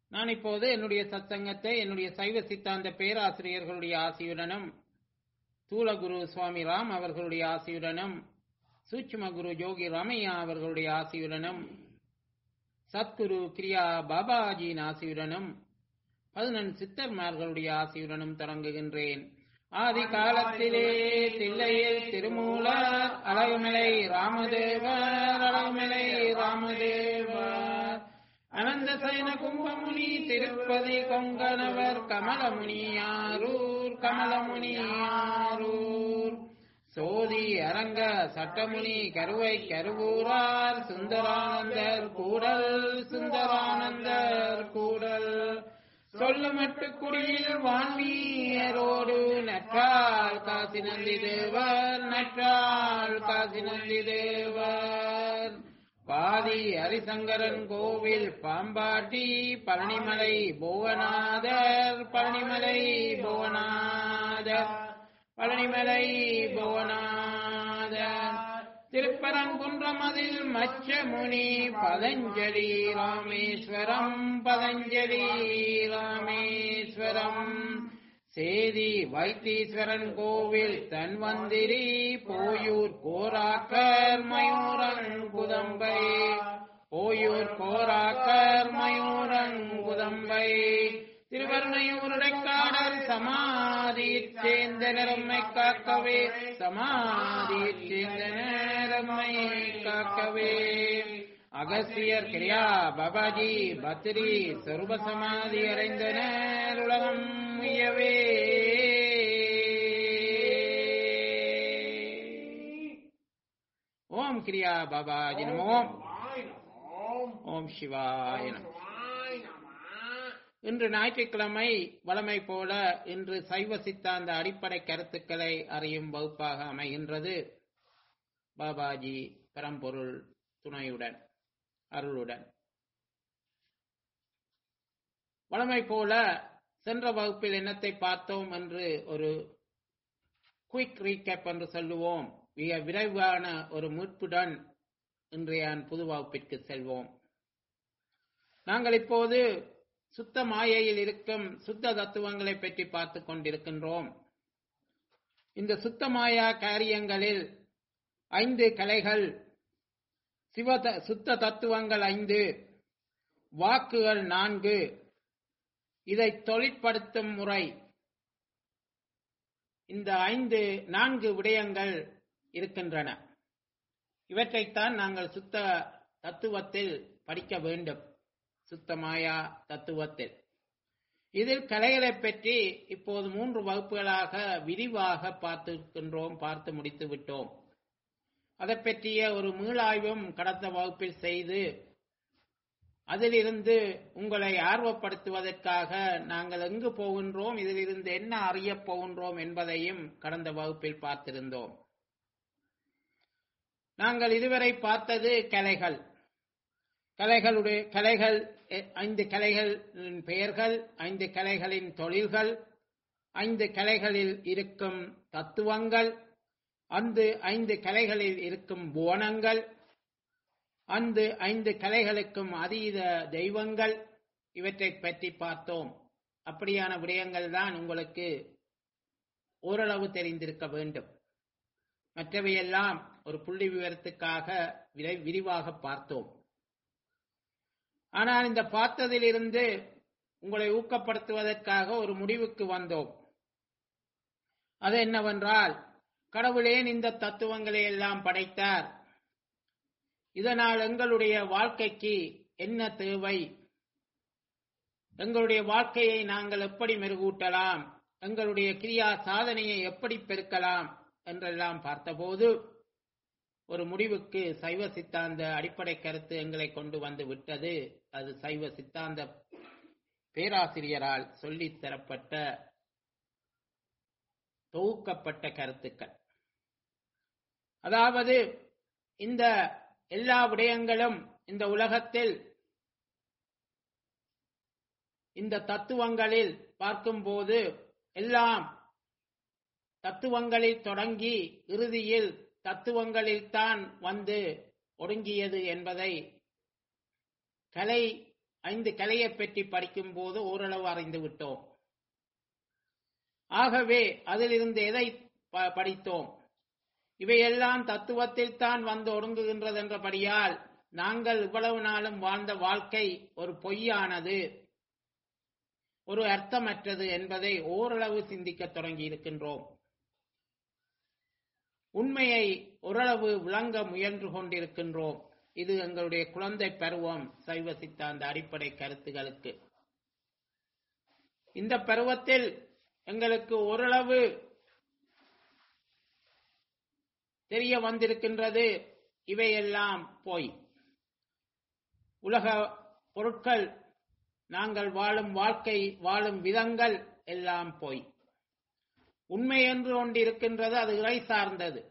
நான் இப்போது என்னுடைய சத்சங்கத்தை என்னுடைய சைவ சித்தாந்த பேராசிரியர்களுடைய ஆசியுடனும் தூலகுரு சுவாமி ராம் அவர்களுடைய ஆசியுடனும் சூட்சும குரு ஜோகி ராமையா அவர்களுடைய ஆசியுடனும் சத்குரு கிரியா பாபாஜியின் ஆசியுடனும் பதினெண் சித்தர்மார்களுடைய ஆசியுடனும் தொடங்குகின்றேன் ஆதி காலத்திலே தில்லையில் திருமூலர் அழகுமலை ராமதேவர் அழகுமலை ராமதேவர் அனந்த சைன கும்பமுனி திருப்பதி கொங்கணவர் கமலமுனியாரூர் கமலமுனியாரூர் சோதி அரங்க சட்டமுனி கருவை கருவூரார் சுந்தரானந்தர் கூடல் சுந்தரானந்தர் கூடல் சொல்லுமட்டு குடியில் வான்மீயரோடு நற்றால் காசி நந்தி தேவர் நற்றால் காசி நந்தி தேவர் பாதி ஹரிசங்கரன் கோவில் பாம்பாட்டி பழனிமலை புவனாதர் பழனிமலை புவனாதர் பழனிமலை புவனாதர் திருப்பரங்குன்றம் அதில் மச்சமுனி பதஞ்சலி ராமேஸ்வரம் பதஞ்சலி ராமேஸ்வரம் சேதி வைத்தீஸ்வரன் கோவில் தன்வந்திரி போயூர் கோராக்கர் மயூரன் குதம்பை போயூர் கோராக்கர் மயூரன் குதம்பை திருவருணையூருடைக்காடல் சமாதியைச் சேர்ந்த நிறம்மை காக்கவே சமாதியைச் சேர்ந்த நேரம்மை காக்கவே அகஸ்தியர் கிரியா பாபாஜி பத்ரி சொருப சமாதி அடைந்தனர் உலகம் உயவே ஓம் கிரியா பாபாஜி நமோ ஓம் சிவாய நமோ இன்று ஞாயிற்றுக்கிழமை வளமை போல இன்று சைவ சித்தாந்த அடிப்படை கருத்துக்களை அறியும் வகுப்பாக அமைகின்றது பாபாஜி பரம்பொருள் துணையுடன் அருளுடன் வளமை போல சென்ற வகுப்பில் என்னத்தை பார்த்தோம் என்று ஒரு குயிக் ரீகேப் என்று சொல்லுவோம் மிக விரைவான ஒரு மீட்புடன் இன்றைய புது வகுப்பிற்கு செல்வோம் நாங்கள் இப்போது சுத்த மாயையில் இருக்கும் சுத்த தத்துவங்களை பற்றி பார்த்து கொண்டிருக்கின்றோம் இந்த சுத்த மாயா காரியங்களில் ஐந்து கலைகள் சிவ சுத்த தத்துவங்கள் ஐந்து வாக்குகள் நான்கு இதை தொழிற்படுத்தும் முறை இந்த ஐந்து நான்கு விடயங்கள் இருக்கின்றன இவற்றைத்தான் நாங்கள் சுத்த தத்துவத்தில் படிக்க வேண்டும் சுத்தமாயா தத்துவத்தில் இதில் கலைகளை பற்றி இப்போது மூன்று வகுப்புகளாக விரிவாக பார்த்திருக்கின்றோம் பார்த்து முடித்து விட்டோம் அதை பற்றிய ஒரு மீளாய்வும் கடந்த வகுப்பில் செய்து அதிலிருந்து உங்களை ஆர்வப்படுத்துவதற்காக நாங்கள் எங்கு போகின்றோம் இதிலிருந்து என்ன அறியப் போகின்றோம் என்பதையும் கடந்த வகுப்பில் பார்த்திருந்தோம் நாங்கள் இதுவரை பார்த்தது கலைகள் கலைகளுடைய கலைகள் ஐந்து கலைகளின் பெயர்கள் ஐந்து கலைகளின் தொழில்கள் ஐந்து கலைகளில் இருக்கும் தத்துவங்கள் அந்த ஐந்து கலைகளில் இருக்கும் புவனங்கள் அந்த ஐந்து கலைகளுக்கும் அதீத தெய்வங்கள் இவற்றை பற்றி பார்த்தோம் அப்படியான விடயங்கள் தான் உங்களுக்கு ஓரளவு தெரிந்திருக்க வேண்டும் மற்றவையெல்லாம் ஒரு புள்ளி விவரத்துக்காக விரை விரிவாக பார்த்தோம் ஆனால் இந்த பார்த்ததிலிருந்து உங்களை ஊக்கப்படுத்துவதற்காக ஒரு முடிவுக்கு வந்தோம் அது என்னவென்றால் கடவுளேன் இந்த தத்துவங்களை எல்லாம் படைத்தார் இதனால் எங்களுடைய வாழ்க்கைக்கு என்ன தேவை எங்களுடைய வாழ்க்கையை நாங்கள் எப்படி மெருகூட்டலாம் எங்களுடைய கிரியா சாதனையை எப்படி பெருக்கலாம் என்றெல்லாம் பார்த்தபோது ஒரு முடிவுக்கு சைவ சித்தாந்த அடிப்படை கருத்து எங்களை கொண்டு வந்து விட்டது அது சைவ சித்தாந்த பேராசிரியரால் சொல்லித் தரப்பட்ட தொகுக்கப்பட்ட கருத்துக்கள் அதாவது இந்த எல்லா விடயங்களும் இந்த உலகத்தில் இந்த தத்துவங்களில் பார்க்கும்போது எல்லாம் தத்துவங்களில் தொடங்கி இறுதியில் தத்துவங்களில் தான் வந்து ஒடுங்கியது என்பதை கலை ஐந்து கலையை பற்றி படிக்கும் போது ஓரளவு அறிந்து விட்டோம் ஆகவே அதிலிருந்து எதை ப- படித்தோம் இவையெல்லாம் தத்துவத்தில் தான் வந்து ஒடுங்குகின்றது என்றபடியால் நாங்கள் இவ்வளவு நாளும் வாழ்ந்த வாழ்க்கை ஒரு பொய்யானது ஒரு அர்த்தமற்றது என்பதை ஓரளவு சிந்திக்கத் தொடங்கி இருக்கின்றோம் உண்மையை ஓரளவு விளங்க முயன்று கொண்டிருக்கின்றோம் இது எங்களுடைய குழந்தை பருவம் சைவ சித்தாந்த அடிப்படை கருத்துகளுக்கு இந்த பருவத்தில் எங்களுக்கு ஓரளவு தெரிய வந்திருக்கின்றது இவையெல்லாம் போய் உலக பொருட்கள் நாங்கள் வாழும் வாழ்க்கை வாழும் விதங்கள் எல்லாம் போய் உண்மை என்று ஒன்று இருக்கின்றது அது இறை சார்ந்தது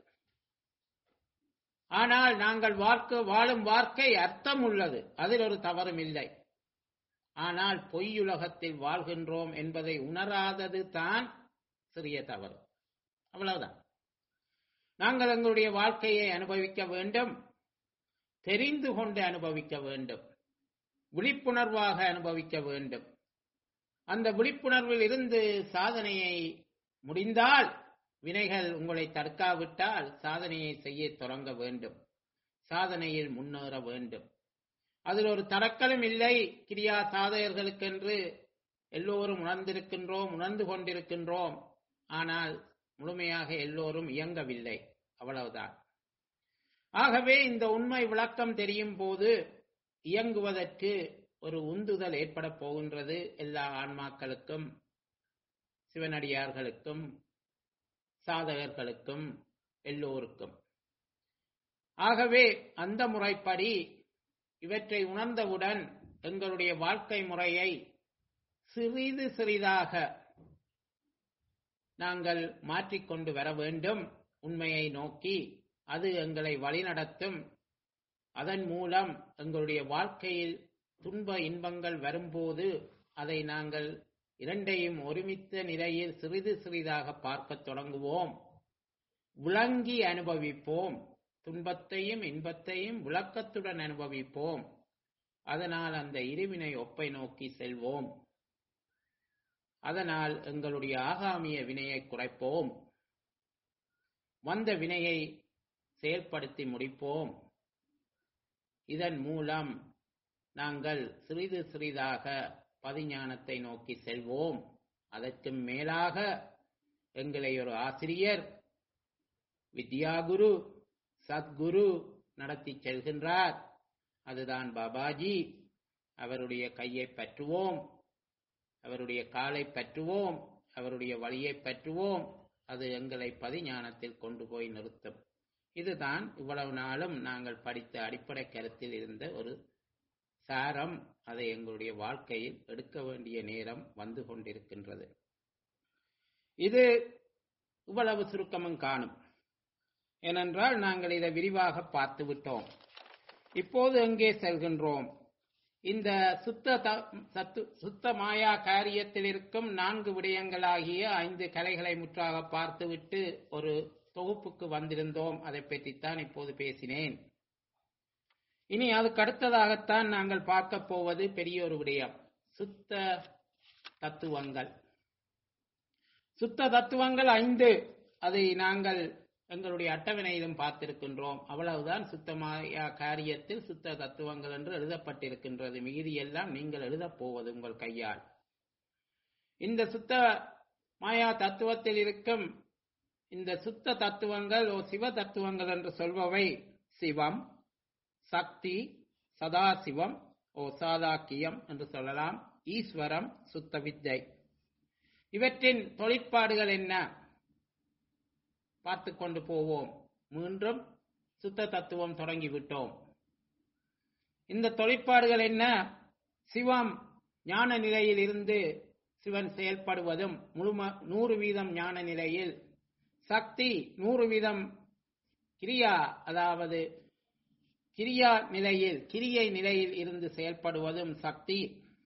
ஆனால் நாங்கள் வாழ்க்கை வாழும் வாழ்க்கை அர்த்தம் உள்ளது அதில் ஒரு தவறும் இல்லை ஆனால் பொய்யுலகத்தில் வாழ்கின்றோம் என்பதை உணராதது தான் சிறிய தவறு அவ்வளவுதான் நாங்கள் எங்களுடைய வாழ்க்கையை அனுபவிக்க வேண்டும் தெரிந்து கொண்டு அனுபவிக்க வேண்டும் விழிப்புணர்வாக அனுபவிக்க வேண்டும் அந்த விழிப்புணர்வில் இருந்து சாதனையை முடிந்தால் வினைகள் உங்களை தடுக்காவிட்டால் சாதனையை செய்ய தொடங்க வேண்டும் சாதனையில் முன்னேற வேண்டும் அதில் ஒரு தடக்கலும் இல்லை கிரியா சாதகர்களுக்கென்று எல்லோரும் உணர்ந்திருக்கின்றோம் உணர்ந்து கொண்டிருக்கின்றோம் ஆனால் முழுமையாக எல்லோரும் இயங்கவில்லை அவ்வளவுதான் ஆகவே இந்த உண்மை விளக்கம் தெரியும் போது இயங்குவதற்கு ஒரு உந்துதல் ஏற்பட போகின்றது எல்லா ஆன்மாக்களுக்கும் சிவனடியார்களுக்கும் சாதகர்களுக்கும் எல்லோருக்கும் ஆகவே அந்த முறைப்படி இவற்றை உணர்ந்தவுடன் எங்களுடைய வாழ்க்கை முறையை சிறிது சிறிதாக நாங்கள் மாற்றிக்கொண்டு வர வேண்டும் உண்மையை நோக்கி அது எங்களை வழிநடத்தும் அதன் மூலம் எங்களுடைய வாழ்க்கையில் துன்ப இன்பங்கள் வரும்போது அதை நாங்கள் இரண்டையும் ஒருமித்த நிலையில் சிறிது சிறிதாக பார்க்கத் தொடங்குவோம் விளங்கி அனுபவிப்போம் துன்பத்தையும் இன்பத்தையும் விளக்கத்துடன் அனுபவிப்போம் அதனால் அந்த இருவினை ஒப்பை நோக்கி செல்வோம் அதனால் எங்களுடைய ஆகாமிய வினையை குறைப்போம் வந்த வினையை செயல்படுத்தி முடிப்போம் இதன் மூலம் நாங்கள் சிறிது சிறிதாக பதிஞானத்தை நோக்கி செல்வோம் அதற்கு மேலாக எங்களை ஒரு ஆசிரியர் வித்யாகுரு சத்குரு நடத்தி செல்கின்றார் அதுதான் பாபாஜி அவருடைய கையை பற்றுவோம் அவருடைய காலை பற்றுவோம் அவருடைய வழியை பற்றுவோம் அது எங்களை பதிஞானத்தில் கொண்டு போய் நிறுத்தும் இதுதான் இவ்வளவு நாளும் நாங்கள் படித்த அடிப்படை கருத்தில் இருந்த ஒரு சாரம் அதை எங்களுடைய வாழ்க்கையில் எடுக்க வேண்டிய நேரம் வந்து கொண்டிருக்கின்றது இது இவ்வளவு சுருக்கமும் காணும் ஏனென்றால் நாங்கள் இதை விரிவாக பார்த்து விட்டோம் இப்போது எங்கே செல்கின்றோம் இந்த சுத்த த- சத்து சுத்த மாயா காரியத்தில் இருக்கும் நான்கு விடயங்களாகிய ஐந்து கலைகளை முற்றாக பார்த்துவிட்டு ஒரு தொகுப்புக்கு வந்திருந்தோம் அதை பற்றித்தான் இப்போது பேசினேன் இனி அதுக்கு அடுத்ததாகத்தான் நாங்கள் பார்க்க போவது பெரிய ஒரு விடயம் சுத்த தத்துவங்கள் சுத்த தத்துவங்கள் ஐந்து அதை நாங்கள் எங்களுடைய அட்டவணையிலும் பார்த்திருக்கின்றோம் அவ்வளவுதான் சுத்தமாய காரியத்தில் சுத்த தத்துவங்கள் என்று எழுதப்பட்டிருக்கின்றது மிகுதியெல்லாம் நீங்கள் எழுதப் போவது உங்கள் கையால் இந்த சுத்த மாயா தத்துவத்தில் இருக்கும் இந்த சுத்த தத்துவங்கள் ஓ சிவ தத்துவங்கள் என்று சொல்பவை சிவம் சக்தி சதாசிவம் ஓ சாதாக்கியம் என்று சொல்லலாம் ஈஸ்வரம் சுத்த வித்தை இவற்றின் தொழிற்பாடுகள் என்ன பார்த்து கொண்டு போவோம் மீண்டும் சுத்த தத்துவம் தொடங்கிவிட்டோம் இந்த தொழிற்பாடுகள் என்ன சிவம் ஞான நிலையில் இருந்து சிவன் செயல்படுவதும் முழும நூறு வீதம் ஞான நிலையில் சக்தி நூறு வீதம் கிரியா அதாவது கிரியா நிலையில் கிரியை நிலையில் இருந்து செயல்படுவதும் சக்தி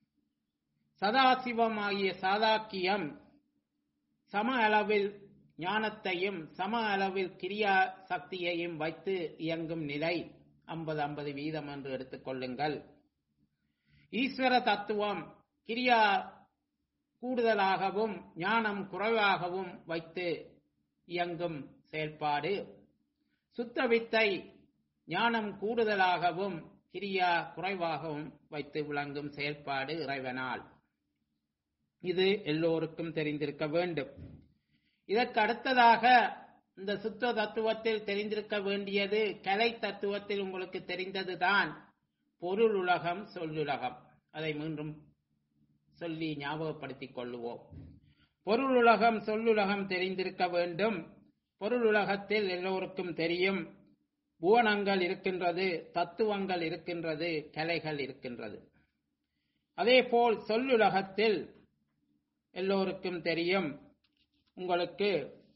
சதாசிவம் ஆகிய சாதாக்கியம் சம அளவில் ஞானத்தையும் சம அளவில் கிரியா சக்தியையும் வைத்து இயங்கும் நிலை ஐம்பது ஐம்பது வீதம் என்று எடுத்துக்கொள்ளுங்கள் ஈஸ்வர தத்துவம் கிரியா கூடுதலாகவும் ஞானம் குறைவாகவும் வைத்து இயங்கும் செயல்பாடு சுத்த வித்தை ஞானம் கூடுதலாகவும் கிரியா குறைவாகவும் வைத்து விளங்கும் செயல்பாடு இறைவனால் இது எல்லோருக்கும் தெரிந்திருக்க வேண்டும் இதற்கு அடுத்ததாக இந்த சுத்த தத்துவத்தில் தெரிந்திருக்க வேண்டியது கலை தத்துவத்தில் உங்களுக்கு தெரிந்ததுதான் பொருள் உலகம் சொல்லுலகம் அதை மீண்டும் சொல்லி ஞாபகப்படுத்திக் கொள்ளுவோம் பொருள் உலகம் சொல்லுலகம் தெரிந்திருக்க வேண்டும் பொருள் உலகத்தில் எல்லோருக்கும் தெரியும் புவனங்கள் இருக்கின்றது தத்துவங்கள் இருக்கின்றது கலைகள் இருக்கின்றது அதே போல் சொல்லுலகத்தில் எல்லோருக்கும் தெரியும் உங்களுக்கு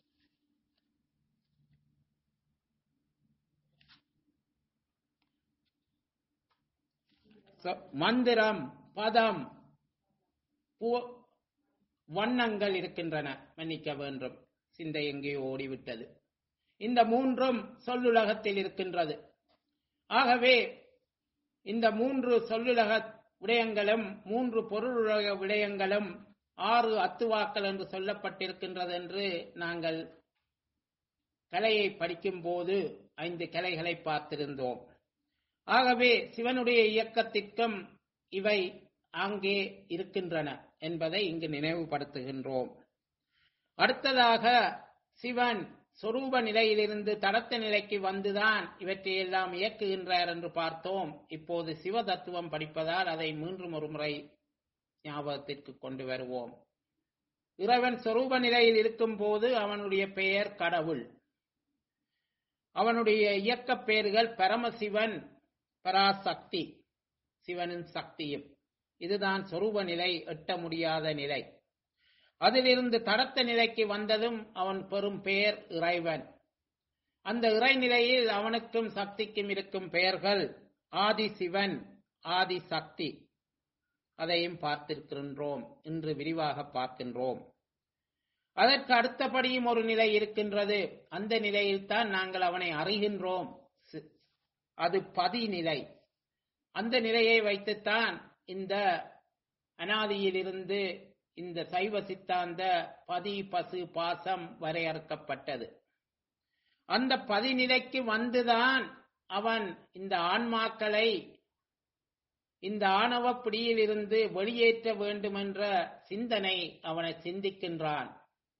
ச- மந்திரம் பதம் பு- வண்ணங்கள் இருக்கின்றன மன்னிக்க வேண்டும் சிந்தை எங்கேயோ ஓடிவிட்டது இந்த மூன்றும் சொல்லுலகத்தில் இருக்கின்றது ஆகவே இந்த மூன்று சொல்லுலக விடயங்களும் மூன்று பொருளுலக விடயங்களும் ஆறு அத்துவாக்கள் என்று சொல்லப்பட்டிருக்கின்றது என்று நாங்கள் கலையை படிக்கும் போது ஐந்து கலைகளை பார்த்திருந்தோம் ஆகவே சிவனுடைய இயக்கத்திற்கும் இவை அங்கே இருக்கின்றன என்பதை இங்கு நினைவுபடுத்துகின்றோம் அடுத்ததாக சிவன் சொரூப நிலையிலிருந்து தடத்த நிலைக்கு வந்துதான் இவற்றையெல்லாம் இயக்குகின்றார் என்று பார்த்தோம் இப்போது சிவ தத்துவம் படிப்பதால் அதை மீண்டும் ஒரு முறை ஞாபகத்திற்கு கொண்டு வருவோம் இறைவன் சொரூப நிலையில் இருக்கும் போது அவனுடைய பெயர் கடவுள் அவனுடைய இயக்கப் பெயர்கள் பரமசிவன் பராசக்தி சிவனின் சக்தியும் இதுதான் சொரூப நிலை எட்ட முடியாத நிலை அதிலிருந்து தடத்த நிலைக்கு வந்ததும் அவன் பெறும் பெயர் இறைவன் அந்த இறைநிலையில் அவனுக்கும் சக்திக்கும் இருக்கும் பெயர்கள் ஆதி சிவன் ஆதி சக்தி அதையும் பார்த்திருக்கின்றோம் இன்று விரிவாக பார்க்கின்றோம் அதற்கு அடுத்தபடியும் ஒரு நிலை இருக்கின்றது அந்த நிலையில்தான் நாங்கள் அவனை அறிகின்றோம் சி- அது பதிநிலை அந்த நிலையை வைத்துத்தான் இந்த அனாதியிலிருந்து இந்த சைவ சித்தாந்த பதி பசு பாசம் வரையறுக்கப்பட்டது அந்த பதிநிலைக்கு வந்துதான் அவன் இந்த ஆன்மாக்களை இந்த ஆணவ பிடியிலிருந்து வெளியேற்ற வேண்டுமென்ற சிந்தனை அவனை சிந்திக்கின்றான்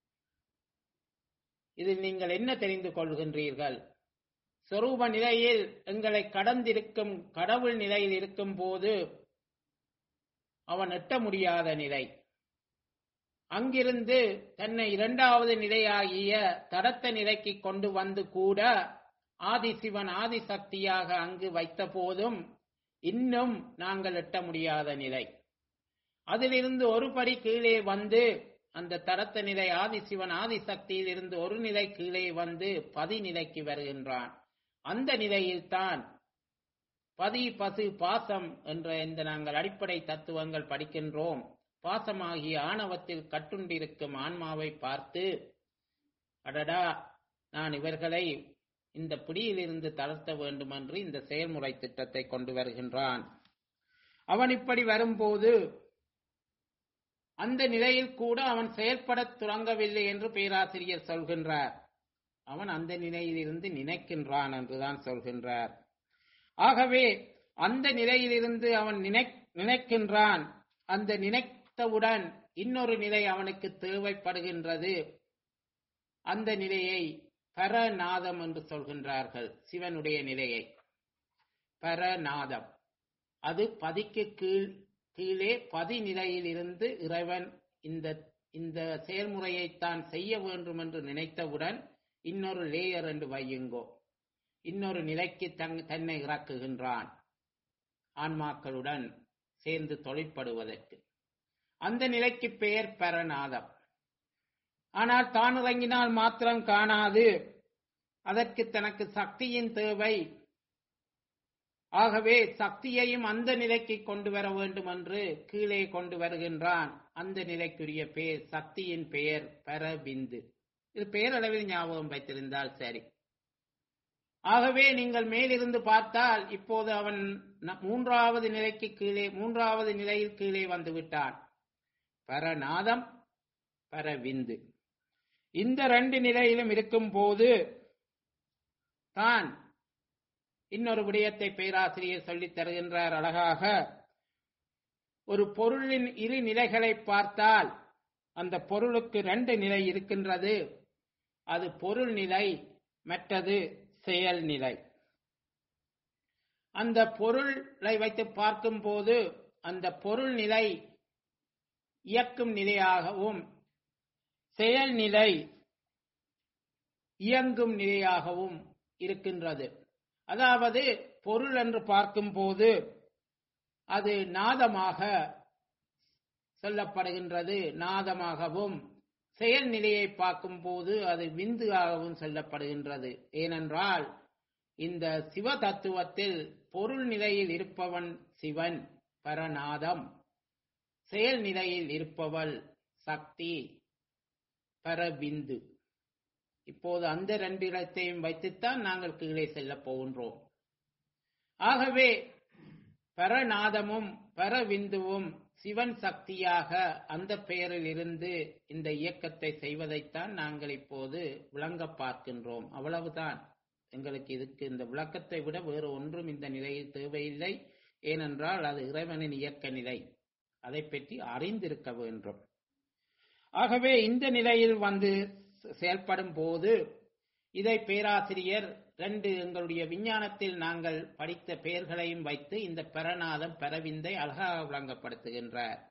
இதில் நீங்கள் என்ன தெரிந்து கொள்கின்றீர்கள் சொரூப நிலையில் எங்களை கடந்திருக்கும் கடவுள் நிலையில் இருக்கும் போது அவன் எட்ட முடியாத நிலை அங்கிருந்து தன்னை இரண்டாவது நிலையாகிய தடத்த நிலைக்கு கொண்டு வந்து கூட ஆதிசிவன் ஆதிசக்தியாக அங்கு வைத்த போதும் இன்னும் நாங்கள் எட்ட முடியாத நிலை அதிலிருந்து ஒரு படி கீழே வந்து அந்த தடத்த நிலை ஆதிசிவன் ஆதிசக்தியில் இருந்து ஒரு நிலை கீழே வந்து பதிநிலைக்கு வருகின்றான் அந்த நிலையில்தான் பதி பசு பாசம் என்ற இந்த நாங்கள் அடிப்படை தத்துவங்கள் படிக்கின்றோம் பாசமாகிய ஆணவத்தில் கட்டுண்டிருக்கும் ஆன்மாவை பார்த்து அடடா நான் இவர்களை இந்த பிடியிலிருந்து தளர்த்த வேண்டும் என்று இந்த செயல்முறை திட்டத்தை கொண்டு வருகின்றான் அவன் இப்படி வரும்போது அந்த நிலையில் கூட அவன் செயல்படத் தொடங்கவில்லை என்று பேராசிரியர் சொல்கின்றார் அவன் அந்த நிலையிலிருந்து நினைக்கின்றான் என்றுதான் சொல்கின்றார் ஆகவே அந்த நிலையிலிருந்து அவன் நினை நினைக்கின்றான் அந்த நினைத்தவுடன் இன்னொரு நிலை அவனுக்கு தேவைப்படுகின்றது அந்த நிலையை பரநாதம் என்று சொல்கின்றார்கள் சிவனுடைய நிலையை பரநாதம் அது பதிக்கு கீழ் கீழே பதிநிலையிலிருந்து இறைவன் இந்த இந்த செயல்முறையை தான் செய்ய வேண்டும் என்று நினைத்தவுடன் இன்னொரு லேயர் என்று வையுங்கோ இன்னொரு நிலைக்கு தன் தன்னை இறக்குகின்றான் ஆன்மாக்களுடன் சேர்ந்து தொழிற்படுவதற்கு அந்த நிலைக்கு பெயர் பரநாதம் ஆனால் தான் இறங்கினால் மாத்திரம் காணாது அதற்கு தனக்கு சக்தியின் தேவை ஆகவே சக்தியையும் அந்த நிலைக்கு கொண்டு வர வேண்டும் என்று கீழே கொண்டு வருகின்றான் அந்த நிலைக்குரிய பெயர் சக்தியின் பெயர் பரபிந்து இது பெயரளவில் ஞாபகம் வைத்திருந்தால் சரி ஆகவே நீங்கள் மேலிருந்து பார்த்தால் இப்போது அவன் ந- மூன்றாவது நிலைக்கு கீழே மூன்றாவது நிலையில் கீழே வந்து விட்டான் பரநாதம் பரவிந்து இந்த ரெண்டு நிலையிலும் இருக்கும் போது தான் இன்னொரு விடயத்தை பேராசிரியர் சொல்லித் தருகின்றார் அழகாக ஒரு பொருளின் இரு நிலைகளை பார்த்தால் அந்த பொருளுக்கு ரெண்டு நிலை இருக்கின்றது அது பொருள் நிலை மற்றது செயல் நிலை அந்த பொருளை வைத்து பார்க்கும்போது அந்த பொருள் நிலை இயக்கும் நிலையாகவும் செயல் நிலை இயங்கும் நிலையாகவும் இருக்கின்றது அதாவது பொருள் என்று பார்க்கும்போது அது நாதமாக சொல்லப்படுகின்றது நாதமாகவும் செயல் நிலையை பார்க்கும்போது அது விந்துவாகவும் சொல்லப்படுகின்றது ஏனென்றால் இந்த சிவ தத்துவத்தில் பொருள் நிலையில் இருப்பவன் சிவன் பரநாதம் செயல் நிலையில் இருப்பவள் சக்தி பரபிந்து இப்போது அந்த ரெண்டு இடத்தையும் வைத்துத்தான் நாங்கள் கீழே செல்லப் போகின்றோம் ஆகவே பரநாதமும் பரவிந்துவும் சிவன் சக்தியாக அந்த பெயரில் இருந்து இந்த இயக்கத்தை செய்வதைத்தான் நாங்கள் இப்போது விளங்க பார்க்கின்றோம் அவ்வளவுதான் எங்களுக்கு இதுக்கு இந்த விளக்கத்தை விட வேறு ஒன்றும் இந்த நிலையில் தேவையில்லை ஏனென்றால் அது இறைவனின் இயக்க நிலை அதை பற்றி அறிந்திருக்க வேண்டும் ஆகவே இந்த நிலையில் வந்து செயல்படும் போது இதை பேராசிரியர் ரெண்டு எங்களுடைய விஞ்ஞானத்தில் நாங்கள் படித்த பெயர்களையும் வைத்து இந்த பரநாதம் பரவிந்தை அழகாக விளங்கப்படுத்துகின்றார்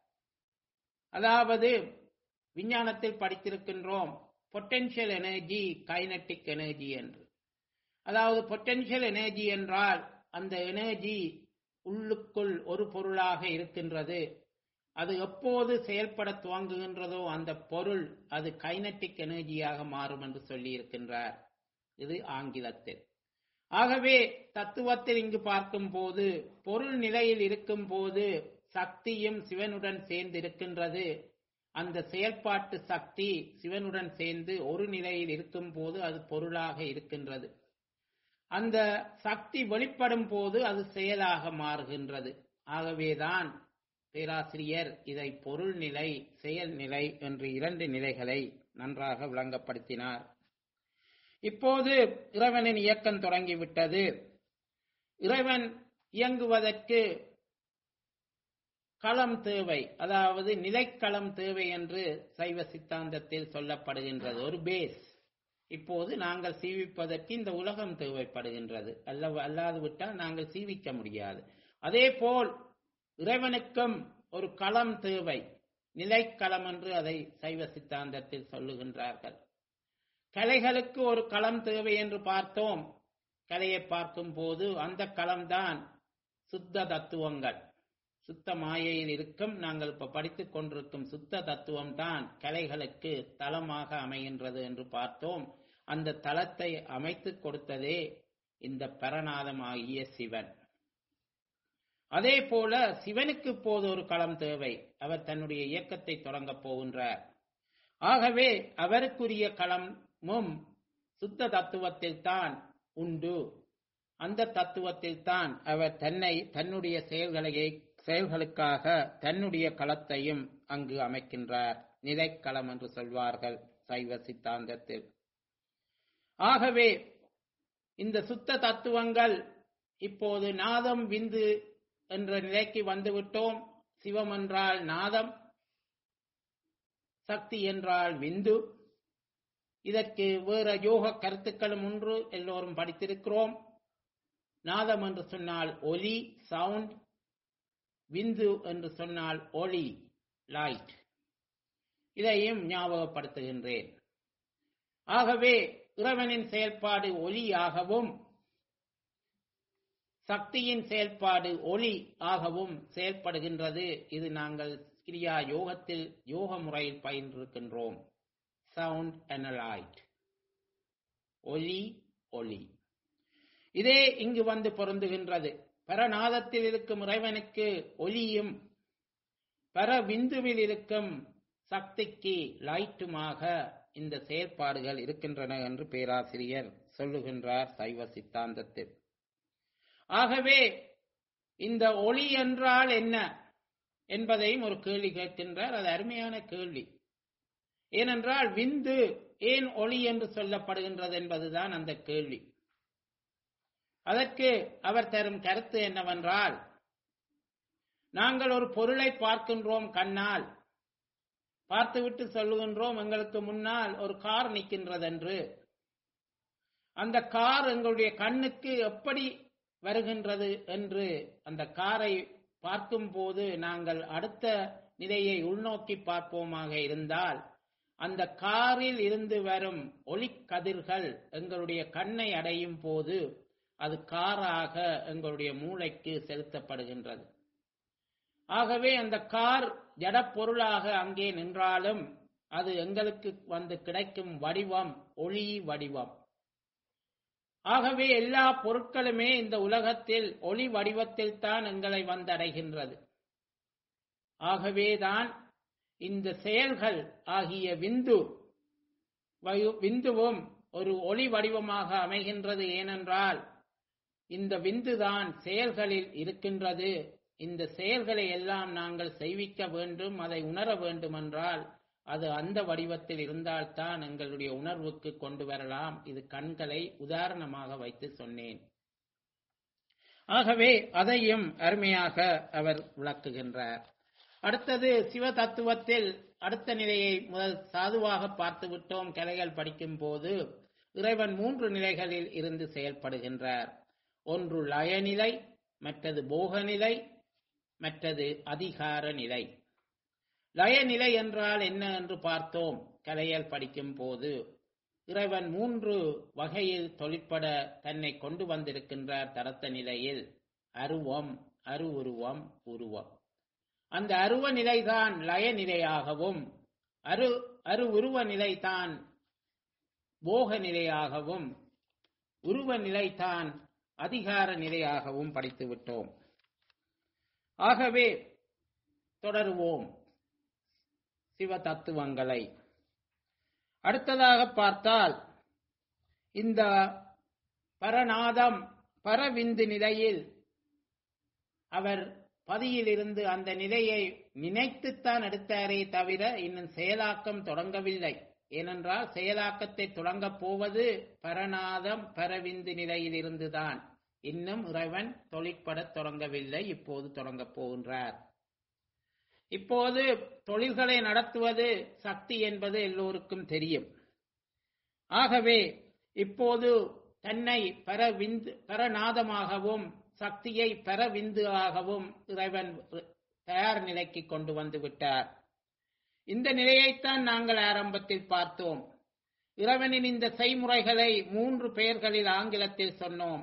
அதாவது விஞ்ஞானத்தில் படித்திருக்கின்றோம் பொட்டென்ஷியல் எனர்ஜி கைனட்டிக் எனர்ஜி என்று அதாவது பொட்டென்ஷியல் எனர்ஜி என்றால் அந்த எனர்ஜி உள்ளுக்குள் ஒரு பொருளாக இருக்கின்றது அது எப்போது செயல்பட துவங்குகின்றதோ அந்த பொருள் அது கைனட்டிக் எனர்ஜியாக மாறும் என்று சொல்லி இருக்கின்றார் இது ஆங்கிலத்தில் ஆகவே தத்துவத்தில் இங்கு பார்க்கும் போது பொருள் நிலையில் இருக்கும் போது சக்தியும் சிவனுடன் சேர்ந்து இருக்கின்றது அந்த செயல்பாட்டு சக்தி சிவனுடன் சேர்ந்து ஒரு நிலையில் இருக்கும் போது அது பொருளாக இருக்கின்றது அந்த சக்தி வெளிப்படும் போது அது செயலாக மாறுகின்றது ஆகவேதான் பேராசிரியர் இதை பொருள் நிலை செயல் நிலை என்று இரண்டு நிலைகளை நன்றாக விளங்கப்படுத்தினார் இப்போது இறைவனின் இயக்கம் தொடங்கிவிட்டது இறைவன் இயங்குவதற்கு களம் தேவை அதாவது நிலைக்களம் தேவை என்று சைவ சித்தாந்தத்தில் சொல்லப்படுகின்றது ஒரு பேஸ் இப்போது நாங்கள் சீவிப்பதற்கு இந்த உலகம் தேவைப்படுகின்றது அல்ல அல்லாது விட்டால் நாங்கள் சீவிக்க முடியாது அதே போல் இறைவனுக்கும் ஒரு களம் தேவை நிலைக்களம் என்று அதை சைவ சித்தாந்தத்தில் சொல்லுகின்றார்கள் கலைகளுக்கு ஒரு களம் தேவை என்று பார்த்தோம் கலையை பார்க்கும் போது அந்த களம்தான் சுத்த தத்துவங்கள் சுத்த மாயையில் இருக்கும் நாங்கள் இப்ப படித்துக் கொண்டிருக்கும் சுத்த தத்துவம் தான் கலைகளுக்கு தளமாக அமைகின்றது என்று பார்த்தோம் அந்த தளத்தை அமைத்து கொடுத்ததே இந்த பரநாதமாகிய சிவன் அதே போல சிவனுக்கு இப்போது ஒரு களம் தேவை அவர் தன்னுடைய இயக்கத்தை தொடங்கப் போகின்றார் ஆகவே அவருக்குரிய களமும் சுத்த தத்துவத்தில் தான் உண்டு அந்த தத்துவத்தில் தான் அவர் தன்னை தன்னுடைய செயல்களை செயல்களுக்காக தன்னுடைய களத்தையும் அங்கு அமைக்கின்றார் நிலைக்களம் என்று சொல்வார்கள் சைவ சித்தாந்தத்தில் ஆகவே இந்த சுத்த தத்துவங்கள் இப்போது நாதம் விந்து என்ற நிலைக்கு வந்துவிட்டோம் சிவம் என்றால் நாதம் சக்தி என்றால் விந்து இதற்கு வேற யோக கருத்துக்களும் ஒன்று எல்லோரும் படித்திருக்கிறோம் நாதம் என்று சொன்னால் ஒலி சவுண்ட் விந்து என்று சொன்னால் ஒளி லைட் இதையும் ஞாபகப்படுத்துகின்றேன் ஆகவே இறைவனின் செயல்பாடு ஒளியாகவும் சக்தியின் செயல்பாடு ஒளி ஆகவும் செயல்படுகின்றது இது நாங்கள் கிரியா யோகத்தில் யோக முறையில் பயின்றிருக்கின்றோம் சவுண்ட் அண்ட் லைட் ஒலி ஒளி இதே இங்கு வந்து பொருந்துகின்றது பரநாதத்தில் இருக்கும் இறைவனுக்கு ஒளியும் பரவிந்துவில் இருக்கும் சக்திக்கு லைட்டுமாக இந்த செயல்பாடுகள் இருக்கின்றன என்று பேராசிரியர் சொல்லுகின்றார் சைவ சித்தாந்தத்தில் ஆகவே இந்த ஒளி என்றால் என்ன என்பதையும் ஒரு கேள்வி கேட்கின்றார் அது அருமையான கேள்வி ஏனென்றால் விந்து ஏன் ஒளி என்று சொல்லப்படுகின்றது என்பதுதான் அந்த கேள்வி அதற்கு அவர் தரும் கருத்து என்னவென்றால் நாங்கள் ஒரு பொருளை பார்க்கின்றோம் கண்ணால் பார்த்துவிட்டு சொல்லுகின்றோம் எங்களுக்கு முன்னால் ஒரு கார் நிற்கின்றது என்று அந்த கார் எங்களுடைய கண்ணுக்கு எப்படி வருகின்றது என்று அந்த காரை பார்க்கும் போது நாங்கள் அடுத்த நிலையை உள்நோக்கி பார்ப்போமாக இருந்தால் அந்த காரில் இருந்து வரும் ஒளிக்கதிர்கள் எங்களுடைய கண்ணை அடையும் போது அது காராக எங்களுடைய மூளைக்கு செலுத்தப்படுகின்றது ஆகவே அந்த கார் ஜடப்பொருளாக அங்கே நின்றாலும் அது எங்களுக்கு வந்து கிடைக்கும் வடிவம் ஒளி வடிவம் ஆகவே எல்லா பொருட்களுமே இந்த உலகத்தில் ஒளி வடிவத்தில் தான் எங்களை வந்தடைகின்றது ஆகவேதான் இந்த செயல்கள் ஆகிய விந்து விந்துவும் ஒரு ஒளி வடிவமாக அமைகின்றது ஏனென்றால் இந்த விந்துதான் செயல்களில் இருக்கின்றது இந்த செயல்களை எல்லாம் நாங்கள் செய்விக்க வேண்டும் அதை உணர வேண்டும் என்றால் அது அந்த வடிவத்தில் இருந்தால்தான் எங்களுடைய உணர்வுக்கு கொண்டு வரலாம் இது கண்களை உதாரணமாக வைத்து சொன்னேன் ஆகவே அதையும் அருமையாக அவர் விளக்குகின்றார் அடுத்தது சிவ தத்துவத்தில் அடுத்த நிலையை முதல் சாதுவாக பார்த்து விட்டோம் கலைகள் படிக்கும் போது இறைவன் மூன்று நிலைகளில் இருந்து செயல்படுகின்றார் ஒன்று லயநிலை மற்றது போகநிலை மற்றது அதிகார நிலை லயநிலை என்றால் என்ன என்று பார்த்தோம் கலையல் படிக்கும் போது இறைவன் மூன்று வகையில் தொழிற்பட தன்னை கொண்டு வந்திருக்கின்றார் தரத்த நிலையில் அருவம் அருவுருவம் உருவம் அந்த அருவ நிலைதான் லயநிலையாகவும் அரு அரு உருவ நிலைதான் போக நிலையாகவும் உருவ நிலைதான் அதிகார நிலையாகவும் படித்து விட்டோம் ஆகவே தொடருவோம் சிவ தத்துவங்களை அடுத்ததாக பார்த்தால் இந்த பரநாதம் பரவிந்து நிலையில் அவர் பதியிலிருந்து அந்த நிலையை நினைத்துத்தான் எடுத்தாரே தவிர இன்னும் செயலாக்கம் தொடங்கவில்லை ஏனென்றால் செயலாக்கத்தை தொடங்கப் போவது பரநாதம் பரவிந்து நிலையில் இருந்துதான் இன்னும் இறைவன் தொழிற்படத் தொடங்கவில்லை இப்போது தொடங்கப் போகின்றார் இப்போது தொழில்களை நடத்துவது சக்தி என்பது எல்லோருக்கும் தெரியும் ஆகவே இப்போது தன்னை பரவிந்து பரநாதமாகவும் சக்தியை பரவிந்துவாகவும் இறைவன் தயார் நிலைக்கு கொண்டு வந்து விட்டார் இந்த நிலையைத்தான் நாங்கள் ஆரம்பத்தில் பார்த்தோம் இறைவனின் இந்த செய்முறைகளை மூன்று பெயர்களில் ஆங்கிலத்தில் சொன்னோம்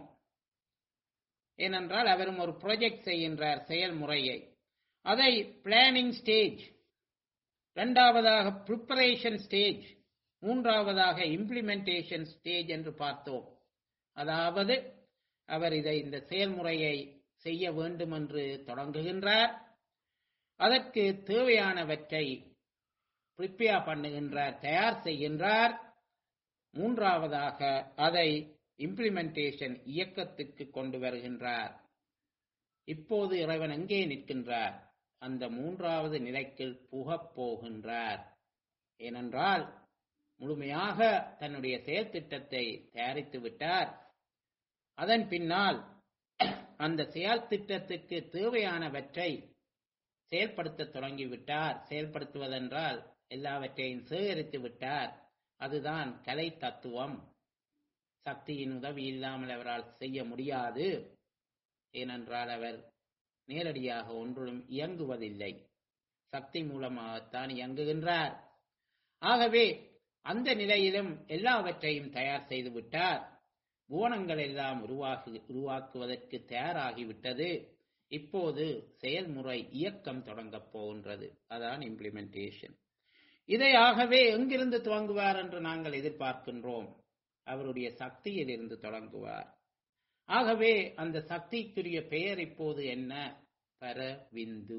ஏனென்றால் அவரும் ஒரு ப்ரொஜெக்ட் செய்கின்றார் செயல்முறையை அதை பிளானிங் ஸ்டேஜ் இரண்டாவதாக ப்ரிப்பரேஷன் ஸ்டேஜ் மூன்றாவதாக இம்ப்ளிமெண்டேஷன் ஸ்டேஜ் என்று பார்த்தோம் அதாவது அவர் இதை இந்த செயல்முறையை செய்ய வேண்டும் என்று தொடங்குகின்றார் அதற்கு தேவையானவற்றை ப்ரிப்பேர் பண்ணுகின்றார் தயார் செய்கின்றார் மூன்றாவதாக அதை இம்ப்ளிமெண்டேஷன் இயக்கத்திற்கு கொண்டு வருகின்றார் இப்போது இறைவன் எங்கே நிற்கின்றார் அந்த மூன்றாவது நிலைக்கு புகப் போகின்றார் ஏனென்றால் முழுமையாக தன்னுடைய செயல் திட்டத்தை தயாரித்து விட்டார் அதன் பின்னால் அந்த செயல் திட்டத்துக்கு தேவையானவற்றை செயல்படுத்த தொடங்கிவிட்டார் செயல்படுத்துவதென்றால் எல்லாவற்றையும் சேகரித்து விட்டார் அதுதான் கலை தத்துவம் சக்தியின் உதவி இல்லாமல் அவரால் செய்ய முடியாது ஏனென்றால் அவர் நேரடியாக ஒன்றும் இயங்குவதில்லை சக்தி மூலமாகத்தான் இயங்குகின்றார் ஆகவே அந்த நிலையிலும் எல்லாவற்றையும் தயார் செய்து விட்டார் புவனங்கள் எல்லாம் உருவாகி உருவாக்குவதற்கு தயாராகிவிட்டது இப்போது செயல்முறை இயக்கம் தொடங்கப் போகின்றது அதான் இம்ப்ளிமெண்டேஷன் இதை ஆகவே எங்கிருந்து துவங்குவார் என்று நாங்கள் எதிர்பார்க்கின்றோம் அவருடைய சக்தியில் இருந்து தொடங்குவார் ஆகவே அந்த சக்திக்குரிய பெயர் இப்போது என்ன பரவிந்து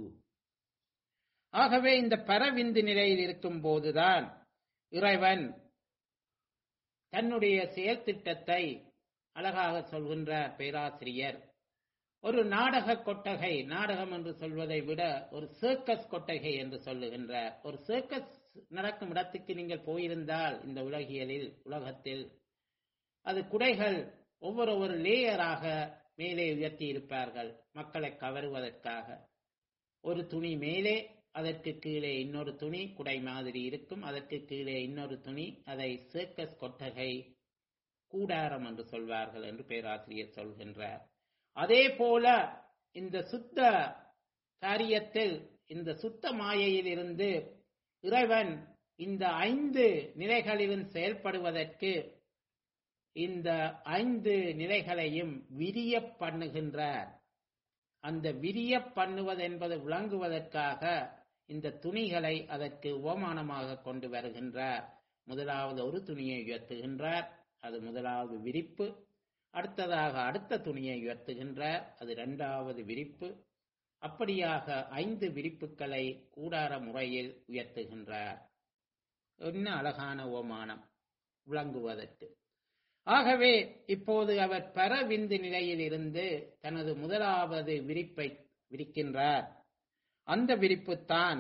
ஆகவே இந்த பரவிந்து நிலையில் இருக்கும் போதுதான் இறைவன் தன்னுடைய செயல் திட்டத்தை அழகாக சொல்கின்றார் பேராசிரியர் ஒரு நாடக கொட்டகை நாடகம் என்று சொல்வதை விட ஒரு சர்க்கஸ் கொட்டகை என்று சொல்லுகின்றார் ஒரு சர்க்கஸ் நடக்கும் இடத்துக்கு நீங்கள் போயிருந்தால் இந்த உலகியலில் உலகத்தில் அது குடைகள் ஒவ்வொரு ஒரு லேயராக மேலே உயர்த்தி இருப்பார்கள் மக்களை கவருவதற்காக ஒரு துணி மேலே அதற்கு கீழே இன்னொரு துணி குடை மாதிரி இருக்கும் அதற்கு கீழே இன்னொரு துணி அதை சர்க்கஸ் கொட்டகை கூடாரம் என்று சொல்வார்கள் என்று பேராசிரியர் சொல்கின்றார் அதே போல இந்த சுத்த காரியத்தில் இந்த சுத்த மாயையில் இருந்து இறைவன் இந்த ஐந்து நிலைகளிலும் செயல்படுவதற்கு இந்த ஐந்து நிலைகளையும் விரிய பண்ணுகின்றார் அந்த விரிய பண்ணுவது என்பது விளங்குவதற்காக இந்த துணிகளை அதற்கு உபமானமாக கொண்டு வருகின்றார் முதலாவது ஒரு துணியை உயர்த்துகின்றார் அது முதலாவது விரிப்பு அடுத்ததாக அடுத்த துணியை உயர்த்துகின்றார் அது இரண்டாவது விரிப்பு அப்படியாக ஐந்து விரிப்புகளை கூடார முறையில் உயர்த்துகின்றார் என்ன அழகான ஓமானம் விளங்குவதற்கு ஆகவே இப்போது அவர் பரவிந்து நிலையில் இருந்து தனது முதலாவது விரிப்பை விரிக்கின்றார் அந்த விரிப்புத்தான்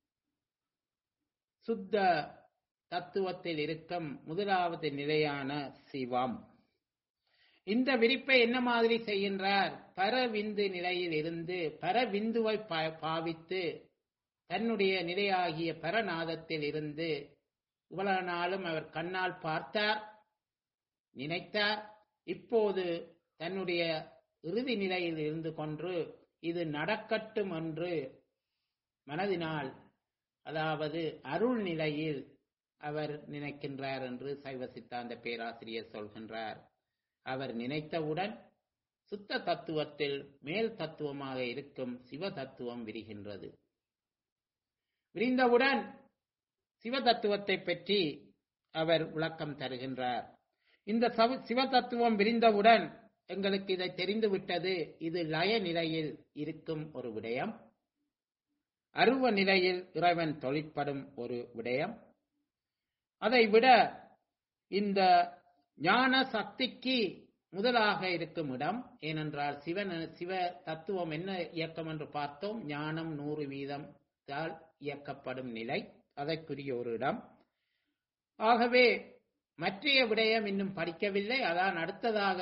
சுத்த தத்துவத்தில் இருக்கும் முதலாவது நிலையான சிவம் இந்த விரிப்பை என்ன மாதிரி செய்கின்றார் பரவிந்து நிலையில் இருந்து பரவிந்துவை பாவித்து தன்னுடைய நிலையாகிய பரநாதத்தில் இருந்து இவ்வளவு நாளும் அவர் கண்ணால் பார்த்தார் நினைத்தார் இப்போது தன்னுடைய இறுதி நிலையில் இருந்து கொண்டு இது நடக்கட்டும் என்று மனதினால் அதாவது அருள் நிலையில் அவர் நினைக்கின்றார் என்று சைவ சித்தாந்த பேராசிரியர் சொல்கின்றார் அவர் நினைத்தவுடன் சுத்த தத்துவத்தில் மேல் தத்துவமாக இருக்கும் சிவ தத்துவம் விரிகின்றது விரிந்தவுடன் சிவ தத்துவத்தை பற்றி அவர் விளக்கம் தருகின்றார் இந்த சிவ தத்துவம் விரிந்தவுடன் எங்களுக்கு இதை தெரிந்துவிட்டது இது லய நிலையில் இருக்கும் ஒரு விடயம் அருவ நிலையில் இறைவன் தொழிற்படும் ஒரு விடயம் அதை விட இந்த ஞான சக்திக்கு முதலாக இருக்கும் இடம் ஏனென்றால் சிவன் சிவ தத்துவம் என்ன இயக்கம் என்று பார்த்தோம் ஞானம் நூறு வீதம் இயக்கப்படும் நிலை அதற்குரிய ஒரு இடம் ஆகவே மற்றைய விடயம் இன்னும் படிக்கவில்லை அதான் அடுத்ததாக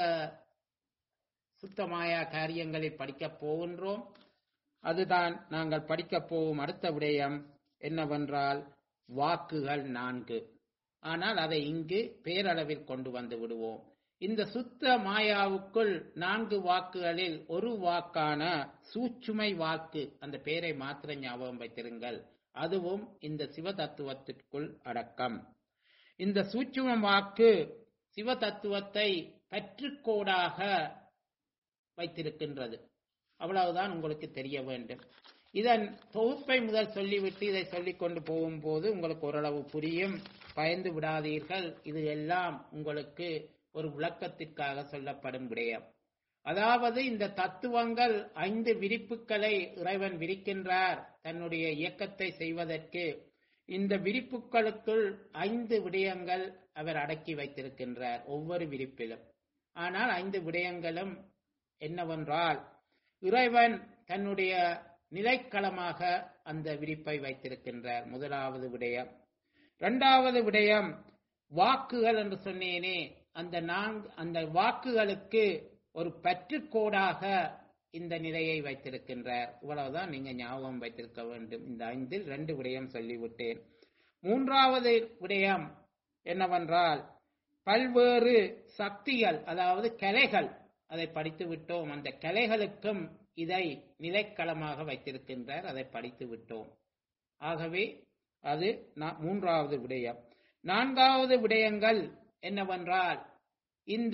சுத்தமாயா காரியங்களில் படிக்கப் போகின்றோம் அதுதான் நாங்கள் படிக்கப் போகும் அடுத்த விடயம் என்னவென்றால் வாக்குகள் நான்கு ஆனால் அதை இங்கு பேரளவில் கொண்டு வந்து விடுவோம் இந்த சுத்த மாயாவுக்குள் நான்கு வாக்குகளில் ஒரு வாக்கான சூச்சுமை வாக்கு அந்த பெயரை மாத்திர ஞாபகம் வைத்திருங்கள் அதுவும் இந்த சிவ தத்துவத்திற்குள் அடக்கம் இந்த சூட்சும வாக்கு சிவ தத்துவத்தை பற்றுக்கோடாக வைத்திருக்கின்றது அவ்வளவுதான் உங்களுக்கு தெரிய வேண்டும் இதன் தொகுப்பை முதல் சொல்லிவிட்டு இதை சொல்லிக் கொண்டு போகும்போது உங்களுக்கு ஓரளவு புரியும் பயந்து விடாதீர்கள் இது எல்லாம் உங்களுக்கு ஒரு விளக்கத்திற்காக சொல்லப்படும் விடயம் அதாவது இந்த தத்துவங்கள் ஐந்து விரிப்புகளை இறைவன் விரிக்கின்றார் தன்னுடைய இயக்கத்தை செய்வதற்கு இந்த விரிப்புகளுக்குள் ஐந்து விடயங்கள் அவர் அடக்கி வைத்திருக்கின்றார் ஒவ்வொரு விரிப்பிலும் ஆனால் ஐந்து விடயங்களும் என்னவென்றால் இறைவன் தன்னுடைய நிலைக்களமாக அந்த விரிப்பை வைத்திருக்கின்றார் முதலாவது விடயம் இரண்டாவது விடயம் வாக்குகள் என்று சொன்னேனே அந்த நான்கு அந்த வாக்குகளுக்கு ஒரு பற்றுக்கோடாக இந்த நிலையை வைத்திருக்கின்றார் இவ்வளவுதான் நீங்க ஞாபகம் வைத்திருக்க வேண்டும் இந்த ஐந்தில் ரெண்டு விடயம் சொல்லிவிட்டேன் மூன்றாவது விடயம் என்னவென்றால் பல்வேறு சக்திகள் அதாவது கலைகள் அதை படித்து விட்டோம் அந்த கலைகளுக்கும் இதை நிலைக்களமாக வைத்திருக்கின்றார் அதை படித்து விட்டோம் ஆகவே அது மூன்றாவது விடயம் நான்காவது விடயங்கள் என்னவென்றால் இந்த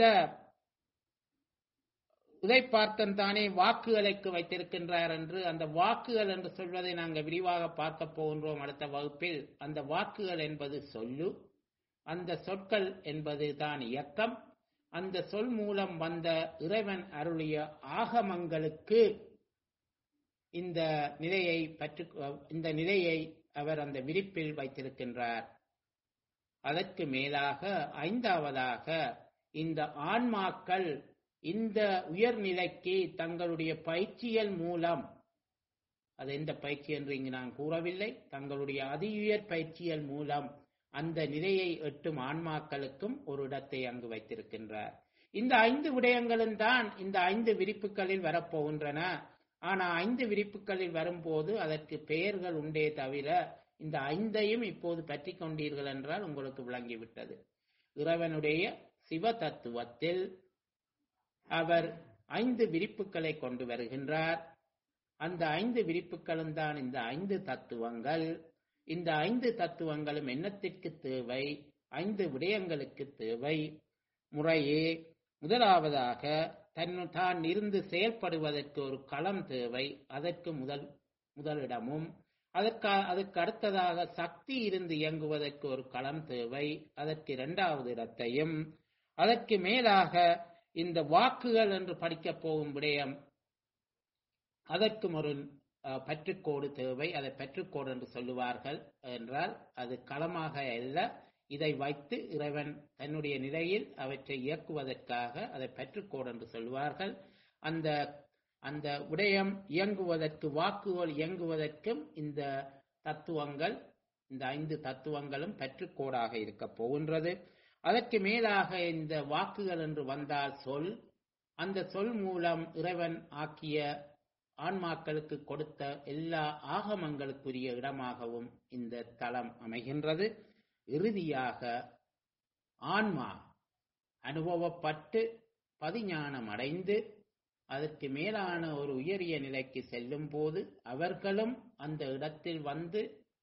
உதைப்பார்த்தன் தானே வாக்குகளுக்கு வைத்திருக்கின்றார் என்று அந்த வாக்குகள் என்று சொல்வதை நாங்கள் விரிவாக பார்க்க போகின்றோம் அடுத்த வகுப்பில் அந்த வாக்குகள் என்பது சொல்லு அந்த சொற்கள் என்பது தான் இயக்கம் அந்த சொல் மூலம் வந்த இறைவன் அருளிய ஆகமங்களுக்கு இந்த நிலையை பற்று இந்த நிலையை அவர் அந்த விரிப்பில் வைத்திருக்கின்றார் அதற்கு மேலாக ஐந்தாவதாக இந்த ஆன்மாக்கள் இந்த உயர்நிலைக்கு தங்களுடைய பயிற்சியல் மூலம் அது எந்த பயிற்சி என்று இங்கு நான் கூறவில்லை தங்களுடைய அதியுயர் பயிற்சியல் மூலம் அந்த நிலையை எட்டும் ஆன்மாக்களுக்கும் ஒரு இடத்தை அங்கு வைத்திருக்கின்றார் இந்த ஐந்து விடயங்களும் தான் இந்த ஐந்து விரிப்புகளில் வரப்போகின்றன ஆனா ஐந்து விரிப்புகளில் வரும்போது அதற்கு பெயர்கள் உண்டே தவிர இந்த ஐந்தையும் இப்போது பற்றி கொண்டீர்கள் என்றால் உங்களுக்கு விளங்கிவிட்டது இறைவனுடைய சிவ தத்துவத்தில் அவர் ஐந்து விரிப்புகளை கொண்டு வருகின்றார் அந்த ஐந்து விரிப்புகளும் தான் இந்த ஐந்து தத்துவங்கள் இந்த ஐந்து தத்துவங்களும் என்னத்திற்கு தேவை ஐந்து விடயங்களுக்கு தேவை முறையே முதலாவதாக தன் தான் இருந்து செயல்படுவதற்கு ஒரு களம் தேவை அதற்கு முதல் முதலிடமும் அதற்கு அதற்கு அடுத்ததாக சக்தி இருந்து இயங்குவதற்கு ஒரு களம் தேவை அதற்கு இரண்டாவது இடத்தையும் அதற்கு மேலாக இந்த வாக்குகள் என்று படிக்கப் போகும் விடயம் அதற்கும் ஒரு அஹ், பற்றுக்கோடு தேவை அதை பற்றுக்கோடு என்று சொல்லுவார்கள் என்றால் அது களமாக அல்ல இதை வைத்து இறைவன் தன்னுடைய நிலையில் அவற்றை இயக்குவதற்காக அதை பற்றுக்கோடு என்று சொல்வார்கள் அந்த அந்த விடயம் இயங்குவதற்கு வாக்குகள் இயங்குவதற்கும் இந்த தத்துவங்கள் இந்த ஐந்து தத்துவங்களும் பற்றுக்கோடாக இருக்க போகின்றது அதற்கு மேலாக இந்த வாக்குகள் என்று வந்தால் சொல் அந்த சொல் மூலம் இறைவன் ஆக்கிய ஆன்மாக்களுக்கு கொடுத்த எல்லா ஆகமங்களுக்குரிய இடமாகவும் இந்த தலம் அமைகின்றது இறுதியாக ஆன்மா அனுபவப்பட்டு பதிஞானம் அடைந்து அதற்கு மேலான ஒரு உயரிய நிலைக்கு செல்லும் போது அவர்களும் அந்த இடத்தில் வந்து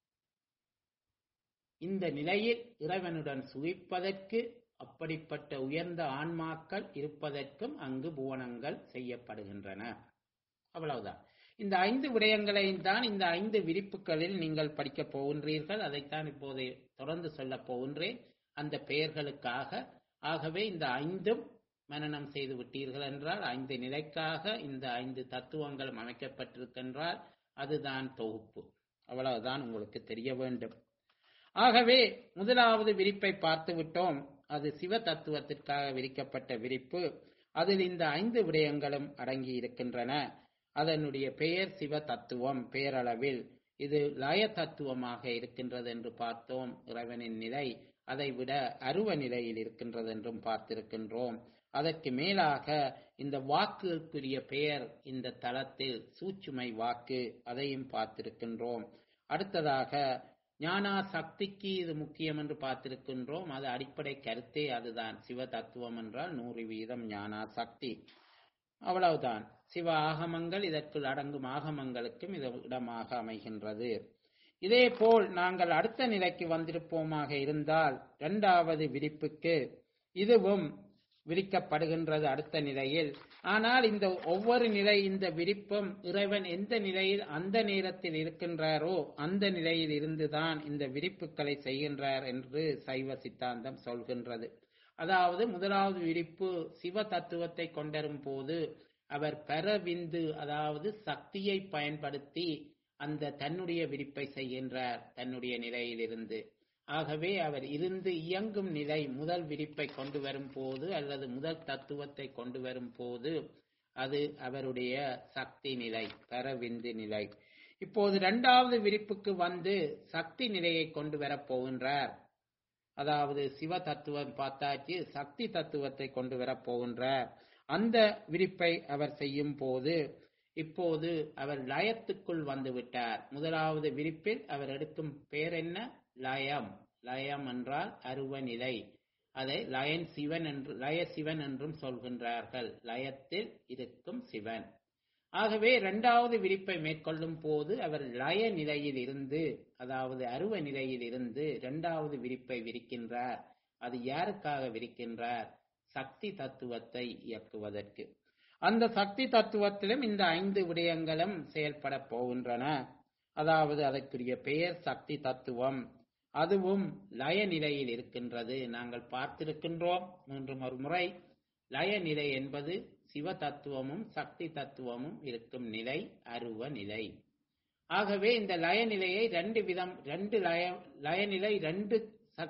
இந்த நிலையில் இறைவனுடன் சுகிப்பதற்கு அப்படிப்பட்ட உயர்ந்த ஆன்மாக்கள் இருப்பதற்கும் அங்கு புவனங்கள் செய்யப்படுகின்றன அவ்வளவுதான் இந்த ஐந்து விடயங்களையும் தான் இந்த ஐந்து விரிப்புகளில் நீங்கள் படிக்கப் போகின்றீர்கள் அதைத்தான் இப்போது தொடர்ந்து சொல்லப் போகின்றேன் அந்த பெயர்களுக்காக ஆகவே இந்த ஐந்தும் மனனம் செய்து விட்டீர்கள் என்றால் ஐந்து நிலைக்காக இந்த ஐந்து தத்துவங்களும் அமைக்கப்பட்டிருக்கின்றால் அதுதான் தொகுப்பு அவ்வளவுதான் உங்களுக்கு தெரிய வேண்டும் ஆகவே முதலாவது விரிப்பை பார்த்து விட்டோம் அது சிவ தத்துவத்திற்காக விரிக்கப்பட்ட விரிப்பு அதில் இந்த ஐந்து விடயங்களும் அடங்கி இருக்கின்றன அதனுடைய பெயர் சிவ தத்துவம் பெயரளவில் இது லய தத்துவமாக இருக்கின்றது என்று பார்த்தோம் இறைவனின் நிலை அதை விட அருவ நிலையில் இருக்கின்றது என்றும் பார்த்திருக்கின்றோம் அதற்கு மேலாக இந்த வாக்குக்குரிய பெயர் இந்த தளத்தில் சூச்சுமை வாக்கு அதையும் பார்த்திருக்கின்றோம் அடுத்ததாக ஞானா சக்திக்கு இது முக்கியம் என்று பார்த்திருக்கின்றோம் அது அடிப்படை கருத்தே அதுதான் சிவ தத்துவம் என்றால் நூறு வீதம் ஞானா சக்தி அவ்வளவுதான் சிவ ஆகமங்கள் இதற்குள் அடங்கும் ஆகமங்களுக்கும் இது இடமாக அமைகின்றது இதே போல் நாங்கள் அடுத்த நிலைக்கு வந்திருப்போமாக இருந்தால் இரண்டாவது விரிப்புக்கு இதுவும் விரிக்கப்படுகின்றது அடுத்த நிலையில் ஆனால் இந்த ஒவ்வொரு நிலை இந்த விரிப்பும் இறைவன் எந்த நிலையில் அந்த நேரத்தில் இருக்கின்றாரோ அந்த நிலையில் இருந்துதான் இந்த விரிப்புகளை செய்கின்றார் என்று சைவ சித்தாந்தம் சொல்கின்றது அதாவது முதலாவது விரிப்பு சிவ தத்துவத்தை கொண்டரும் போது அவர் பெறவிந்து அதாவது சக்தியை பயன்படுத்தி அந்த தன்னுடைய விரிப்பை செய்கின்றார் தன்னுடைய நிலையிலிருந்து ஆகவே அவர் இருந்து இயங்கும் நிலை முதல் விரிப்பை கொண்டு வரும் போது அல்லது முதல் தத்துவத்தை கொண்டு வரும் போது அது அவருடைய சக்தி நிலை பெறவிந்து நிலை இப்போது இரண்டாவது விரிப்புக்கு வந்து சக்தி நிலையை கொண்டு வரப் போகின்றார் அதாவது சிவ தத்துவம் பார்த்தாச்சு சக்தி தத்துவத்தை கொண்டு வரப் போகின்றார் அந்த விரிப்பை அவர் செய்யும் போது இப்போது அவர் லயத்துக்குள் வந்து விட்டார் முதலாவது விரிப்பில் அவர் எடுக்கும் பெயர் என்ன லயம் லயம் என்றால் அருவ நிலை அதை லயன் சிவன் என்று லய சிவன் என்றும் சொல்கின்றார்கள் லயத்தில் இருக்கும் சிவன் ஆகவே இரண்டாவது விரிப்பை மேற்கொள்ளும் போது அவர் லய நிலையில் இருந்து அதாவது அருவ நிலையில் இருந்து இரண்டாவது விரிப்பை விரிக்கின்றார் அது யாருக்காக விரிக்கின்றார் சக்தி தத்துவத்தை இயக்குவதற்கு அந்த சக்தி தத்துவத்திலும் இந்த ஐந்து விடயங்களும் செயல்பட போகின்றன அதாவது அதற்குரிய பெயர் சக்தி தத்துவம் அதுவும் லய நிலையில் இருக்கின்றது நாங்கள் பார்த்திருக்கின்றோம் மூன்று ஒரு முறை லய நிலை என்பது சிவ தத்துவமும் சக்தி தத்துவமும் இருக்கும் நிலை அருவ நிலை ஆகவே இந்த லய நிலையை ரெண்டு விதம் ரெண்டு லய லயநிலை ரெண்டு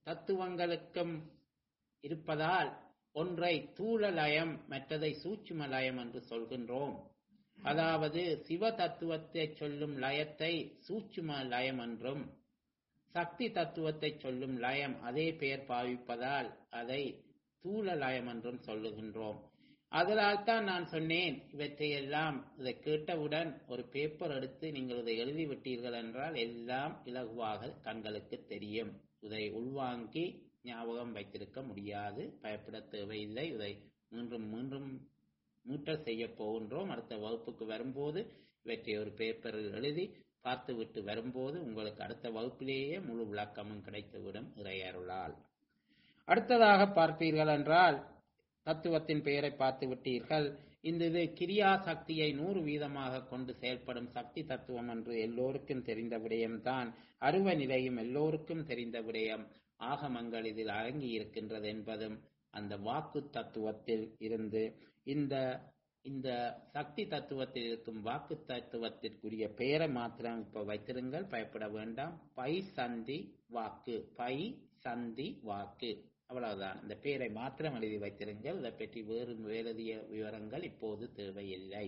தத்துவங்களுக்கும் இருப்பதால் ஒன்றை தூள லயம் மற்றதை சூட்சும லயம் என்று சொல்கின்றோம் அதாவது சிவ தத்துவத்தை சொல்லும் லயத்தை சூட்சும லயம் என்றும் சக்தி தத்துவத்தை சொல்லும் லயம் அதே பெயர் பாவிப்பதால் அதை தூள லயம் என்றும் சொல்லுகின்றோம் அதனால் தான் நான் சொன்னேன் இவற்றையெல்லாம் இதை கேட்டவுடன் ஒரு பேப்பர் எடுத்து நீங்கள் இதை எழுதிவிட்டீர்கள் என்றால் எல்லாம் இலகுவாக கண்களுக்கு தெரியும் இதை உள்வாங்கி ஞாபகம் வைத்திருக்க முடியாது பயப்பட தேவையில்லை இதை மீண்டும் மீண்டும் மீட்டர் செய்ய போகின்றோம் அடுத்த வகுப்புக்கு வரும்போது இவற்றை ஒரு பேப்பரில் எழுதி பார்த்துவிட்டு வரும்போது உங்களுக்கு அடுத்த வகுப்பிலேயே முழு விளக்கமும் கிடைத்துவிடும் இறையருளால் அடுத்ததாக பார்ப்பீர்கள் என்றால் தத்துவத்தின் பெயரை பார்த்து விட்டீர்கள் இந்த இது கிரியா சக்தியை நூறு வீதமாக கொண்டு செயல்படும் சக்தி தத்துவம் என்று எல்லோருக்கும் தெரிந்த விடயம்தான் அருவ நிலையும் எல்லோருக்கும் தெரிந்த விடயம் ஆகமங்கள் இதில் அடங்கி இருக்கின்றது என்பதும் அந்த வாக்கு தத்துவத்தில் இருந்து இந்த இந்த சக்தி தத்துவத்தில் இருக்கும் வாக்கு தத்துவத்திற்குரிய பெயரை மாத்திரம் இப்ப வைத்திருங்கள் பயப்பட வேண்டாம் பை சந்தி வாக்கு பை சந்தி வாக்கு அவ்வளவுதான் இந்த பெயரை மாத்திரம் எழுதி வைத்திருங்கள் இதை பற்றி வேறு வேறதிய விவரங்கள் இப்போது தேவையில்லை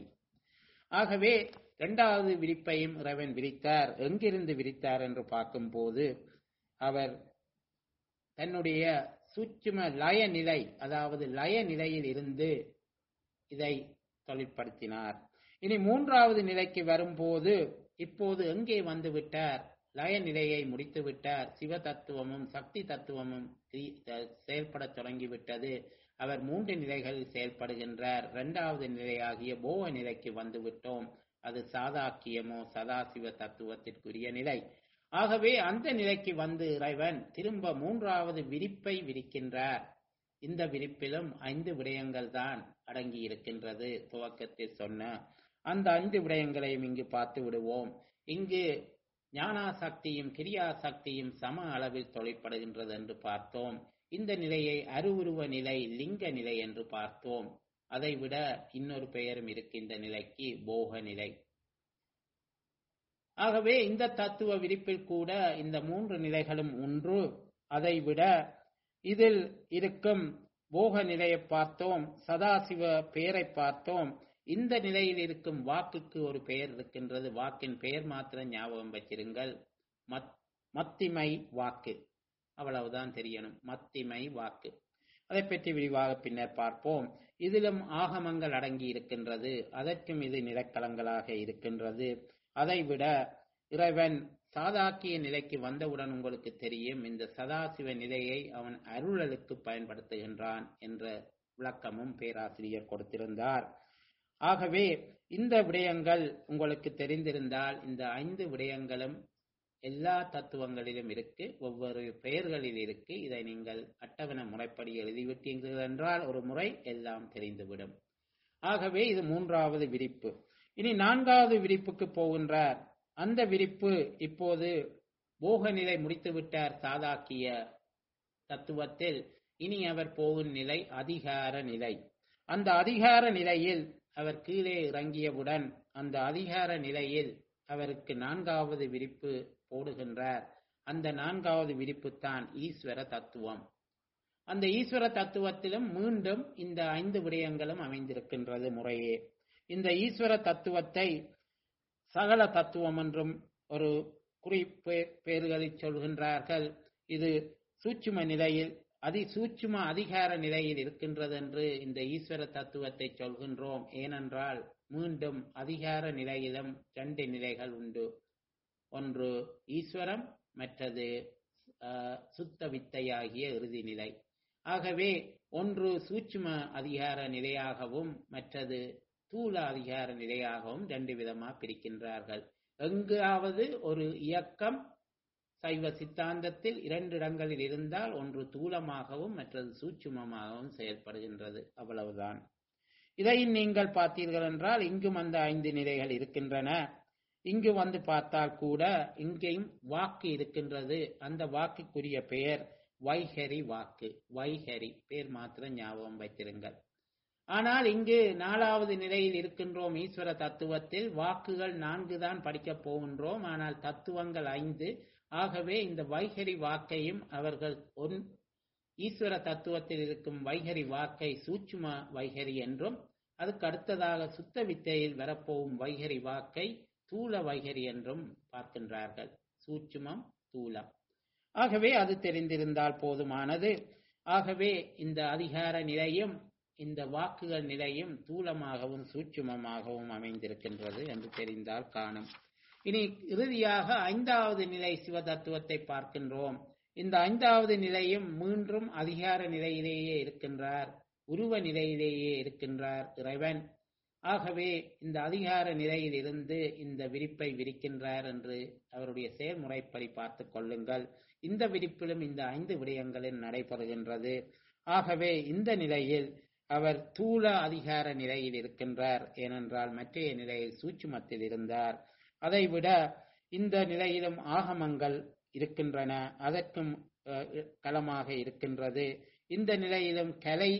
ஆகவே இரண்டாவது விரிப்பையும் இறைவன் விரித்தார் எங்கிருந்து விரித்தார் என்று பார்க்கும்போது அவர் தன்னுடைய சூட்சும லய நிலை அதாவது லய நிலையில் இருந்து இதை தொழிற்படுத்தினார் இனி மூன்றாவது நிலைக்கு வரும்போது இப்போது எங்கே வந்து விட்டார் லய நிலையை முடித்து விட்டார் சிவ தத்துவமும் சக்தி தத்துவமும் செயல்பட தொடங்கிவிட்டது அவர் மூன்று நிலைகளில் செயல்படுகின்றார் இரண்டாவது நிலையாகிய போக நிலைக்கு வந்து விட்டோம் அது சாதாக்கியமோ சதாசிவ தத்துவத்திற்குரிய நிலை ஆகவே அந்த நிலைக்கு வந்து இறைவன் திரும்ப மூன்றாவது விரிப்பை விரிக்கின்றார் இந்த விரிப்பிலும் ஐந்து விடயங்கள் தான் அடங்கி இருக்கின்றது துவக்கத்தில் சொன்ன அந்த ஐந்து விடயங்களையும் இங்கு பார்த்து விடுவோம் இங்கு ஞானா சக்தியும் கிரியா சக்தியும் சம அளவில் தொழிற்படுகின்றது என்று பார்த்தோம் இந்த நிலையை அருவுருவ நிலை லிங்க நிலை என்று பார்த்தோம் அதைவிட இன்னொரு பெயரும் இருக்கின்ற நிலைக்கு போக நிலை ஆகவே இந்த தத்துவ விரிப்பில் கூட இந்த மூன்று நிலைகளும் ஒன்று அதைவிட இதில் இருக்கும் போக நிலையை பார்த்தோம் சதாசிவ பெயரை பார்த்தோம் இந்த நிலையில் இருக்கும் வாக்குக்கு ஒரு பெயர் இருக்கின்றது வாக்கின் பெயர் மாத்திரம் ஞாபகம் வச்சிருங்கள் மத்திமை வாக்கு அவ்வளவுதான் தெரியணும் மத்திமை வாக்கு அதை பற்றி விரிவாக பின்னர் பார்ப்போம் இதிலும் ஆகமங்கள் அடங்கி இருக்கின்றது அதற்கும் இது நிலக்கலங்களாக இருக்கின்றது அதைவிட இறைவன் சாதாக்கிய நிலைக்கு வந்தவுடன் உங்களுக்கு தெரியும் இந்த சதாசிவ நிலையை அவன் அருளலுக்கு பயன்படுத்துகின்றான் என்ற விளக்கமும் பேராசிரியர் கொடுத்திருந்தார் ஆகவே இந்த விடயங்கள் உங்களுக்கு தெரிந்திருந்தால் இந்த ஐந்து விடயங்களும் எல்லா தத்துவங்களிலும் இருக்கு ஒவ்வொரு பெயர்களில் இருக்கு இதை நீங்கள் அட்டவணை முறைப்படி எழுதிவிட்டீர்கள் என்றால் ஒரு முறை எல்லாம் தெரிந்துவிடும் ஆகவே இது மூன்றாவது விரிப்பு இனி நான்காவது விரிப்புக்கு போகின்றார் அந்த விரிப்பு இப்போது போக நிலை முடித்து விட்டார் சாதாக்கிய தத்துவத்தில் இனி அவர் போகும் நிலை அதிகார நிலை அந்த அதிகார நிலையில் அவர் கீழே இறங்கியவுடன் அந்த அதிகார நிலையில் அவருக்கு நான்காவது விரிப்பு போடுகின்றார் அந்த நான்காவது விரிப்பு தான் ஈஸ்வர தத்துவம் அந்த ஈஸ்வர தத்துவத்திலும் மீண்டும் இந்த ஐந்து விடயங்களும் அமைந்திருக்கின்றது முறையே இந்த ஈஸ்வர தத்துவத்தை சகல தத்துவம் என்றும் ஒரு குறிப்பு பெயர்களில் சொல்கின்றார்கள் இது சூட்சும நிலையில் அதி சூட்சும அதிகார நிலையில் இருக்கின்றது என்று இந்த ஈஸ்வர தத்துவத்தை சொல்கின்றோம் ஏனென்றால் மீண்டும் அதிகார நிலையிலும் இரண்டு நிலைகள் உண்டு ஒன்று ஈஸ்வரம் மற்றது சுத்த வித்தையாகிய இறுதி நிலை ஆகவே ஒன்று சூட்சும அதிகார நிலையாகவும் மற்றது தூள அதிகார நிலையாகவும் ரெண்டு விதமாக பிரிக்கின்றார்கள் எங்காவது ஒரு இயக்கம் சைவ சித்தாந்தத்தில் இரண்டு இடங்களில் இருந்தால் ஒன்று தூளமாகவும் மற்றது சூட்சுமமாகவும் செயல்படுகின்றது அவ்வளவுதான் இதை நீங்கள் பார்த்தீர்கள் என்றால் இங்கும் அந்த ஐந்து நிலைகள் இருக்கின்றன இங்கு வந்து பார்த்தால் கூட இங்கேயும் வாக்கு இருக்கின்றது அந்த வாக்குக்குரிய பெயர் வைஹரி வாக்கு வைஹரி பேர் மாத்திரம் ஞாபகம் வைத்திருங்கள் ஆனால் இங்கு நாலாவது நிலையில் இருக்கின்றோம் ஈஸ்வர தத்துவத்தில் வாக்குகள் நான்கு தான் படிக்கப் போகின்றோம் ஆனால் தத்துவங்கள் ஐந்து ஆகவே இந்த வைகரி வாக்கையும் அவர்கள் ஒன் ஈஸ்வர தத்துவத்தில் இருக்கும் வைகரி வாக்கை சூட்சும வைகரி என்றும் அதுக்கு அடுத்ததாக சுத்த வித்தையில் வரப்போகும் வைகரி வாக்கை தூல வைகரி என்றும் பார்க்கின்றார்கள் சூட்சுமம் தூலம் ஆகவே அது தெரிந்திருந்தால் போதுமானது ஆகவே இந்த அதிகார நிலையும் இந்த வாக்குகள் நிலையும் தூலமாகவும் சூட்சுமமாகவும் அமைந்திருக்கின்றது என்று தெரிந்தால் காணும் இனி இறுதியாக ஐந்தாவது நிலை சிவ தத்துவத்தை பார்க்கின்றோம் இந்த ஐந்தாவது நிலையும் மீண்டும் அதிகார நிலையிலேயே இருக்கின்றார் உருவ நிலையிலேயே இருக்கின்றார் இறைவன் ஆகவே இந்த அதிகார நிலையில் இருந்து இந்த விரிப்பை விரிக்கின்றார் என்று அவருடைய செயல்முறைப்படி பார்த்து கொள்ளுங்கள் இந்த விரிப்பிலும் இந்த ஐந்து விடயங்களில் நடைபெறுகின்றது ஆகவே இந்த நிலையில் அவர் தூள அதிகார நிலையில் இருக்கின்றார் ஏனென்றால் மற்றைய நிலையில் சூட்சுமத்தில் இருந்தார் அதைவிட இந்த நிலையிலும் ஆகமங்கள் இருக்கின்றன அதற்கும் அஹ், களமாக இருக்கின்றது இந்த நிலையிலும் கலை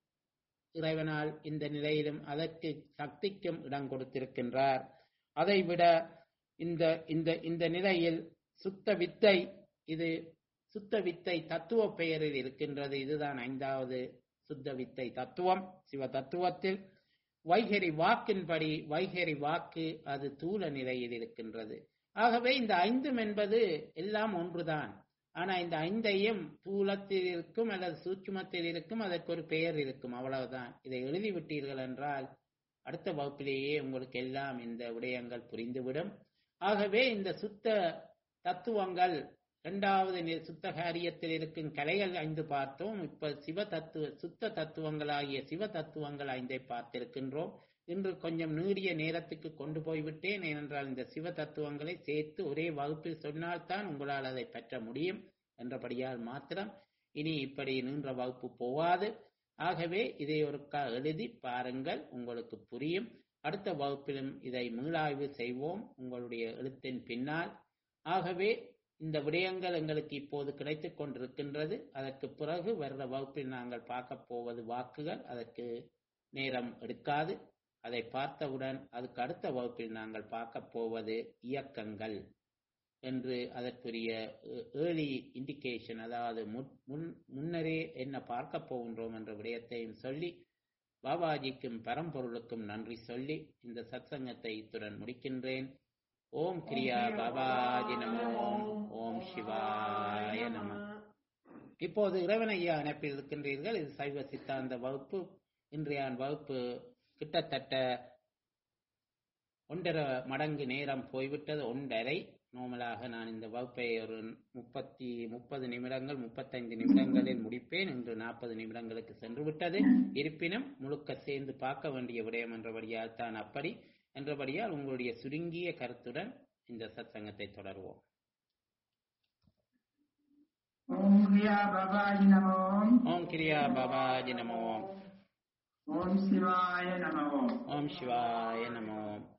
இறைவனால் இந்த நிலையிலும் அதற்கு சக்திக்கும் இடம் கொடுத்திருக்கின்றார் அதைவிட இந்த இந்த இந்த நிலையில் சுத்த வித்தை இது சுத்த வித்தை தத்துவ பெயரில் இருக்கின்றது இதுதான் ஐந்தாவது சுத்த வித்தை தத்துவம் சிவ தத்துவத்தில் வைகரி வாக்கின்படி வைகரி வாக்கு அது தூல நிலையில் இருக்கின்றது ஆகவே இந்த ஐந்தும் என்பது எல்லாம் ஒன்றுதான் ஆனா இந்த ஐந்தையும் தூலத்தில் இருக்கும் அல்லது சூட்சுமத்தில் இருக்கும் அதற்கு ஒரு பெயர் இருக்கும் அவ்வளவுதான் இதை எழுதிவிட்டீர்கள் என்றால் அடுத்த வகுப்பிலேயே உங்களுக்கு எல்லாம் இந்த விடயங்கள் புரிந்துவிடும் ஆகவே இந்த சுத்த தத்துவங்கள் இரண்டாவது நி- சுத்த காரியத்தில் இருக்கும் கலைகள் ஐந்து பார்த்தோம் இப்ப சிவ தத்துவ சுத்த தத்துவங்களாகிய சிவ தத்துவங்கள் ஐந்தை பார்த்திருக்கின்றோம் இன்று கொஞ்சம் நீடிய நேரத்துக்கு கொண்டு போய்விட்டேன் ஏனென்றால் இந்த சிவ தத்துவங்களை சேர்த்து ஒரே வகுப்பில் சொன்னால்தான் உங்களால் அதை பெற்ற முடியும் என்றபடியால் மாத்திரம் இனி இப்படி நீண்ட வகுப்பு போவாது ஆகவே இதை ஒருக்கா எழுதி பாருங்கள் உங்களுக்கு புரியும் அடுத்த வகுப்பிலும் இதை மீளாய்வு செய்வோம் உங்களுடைய எழுத்தின் பின்னால் ஆகவே இந்த விடயங்கள் எங்களுக்கு இப்போது கிடைத்துக் கொண்டிருக்கின்றது அதற்கு பிறகு வருட வகுப்பில் நாங்கள் பார்க்க போவது வாக்குகள் அதற்கு நேரம் எடுக்காது அதை பார்த்தவுடன் அதுக்கு அடுத்த வகுப்பில் நாங்கள் பார்க்க போவது இயக்கங்கள் என்று அதற்குரிய ஏர்லி இண்டிகேஷன் அதாவது முன் முன் முன்னரே என்ன பார்க்க போகின்றோம் என்ற விடயத்தையும் சொல்லி பாபாஜிக்கும் பரம்பொருளுக்கும் நன்றி சொல்லி இந்த சத்சங்கத்தை இத்துடன் முடிக்கின்றேன் ஓம் கிரியா பாபாஜி நமோ ஓம் சிவாய நம இப்போது இறைவனையா அனுப்பி இருக்கின்றீர்கள் இது சைவ சித்தாந்த வகுப்பு இன்றைய வகுப்பு கிட்டத்தட்ட ஒன்றரை மடங்கு நேரம் போய்விட்டது ஒன்றரை நார்மலாக நான் இந்த வகுப்பை ஒரு முப்பத்தி முப்பது நிமிடங்கள் முப்பத்தைந்து நிமிடங்களில் முடிப்பேன் இன்று நாற்பது நிமிடங்களுக்கு சென்று விட்டது இருப்பினும் முழுக்க சேர்ந்து பார்க்க வேண்டிய விடயம் என்றபடியால் தான் அப்படி என்றபடியால் உங்களுடைய சுருங்கிய கருத்துடன் இந்த சத்சங்கத்தை தொடர்வோம் ஓம் கிரியா பாபாஜி நமோ ஓம் கிரியா பாபாஜி நமோ ஓம் சிவாய நமோ ஓம் சிவாய நமோ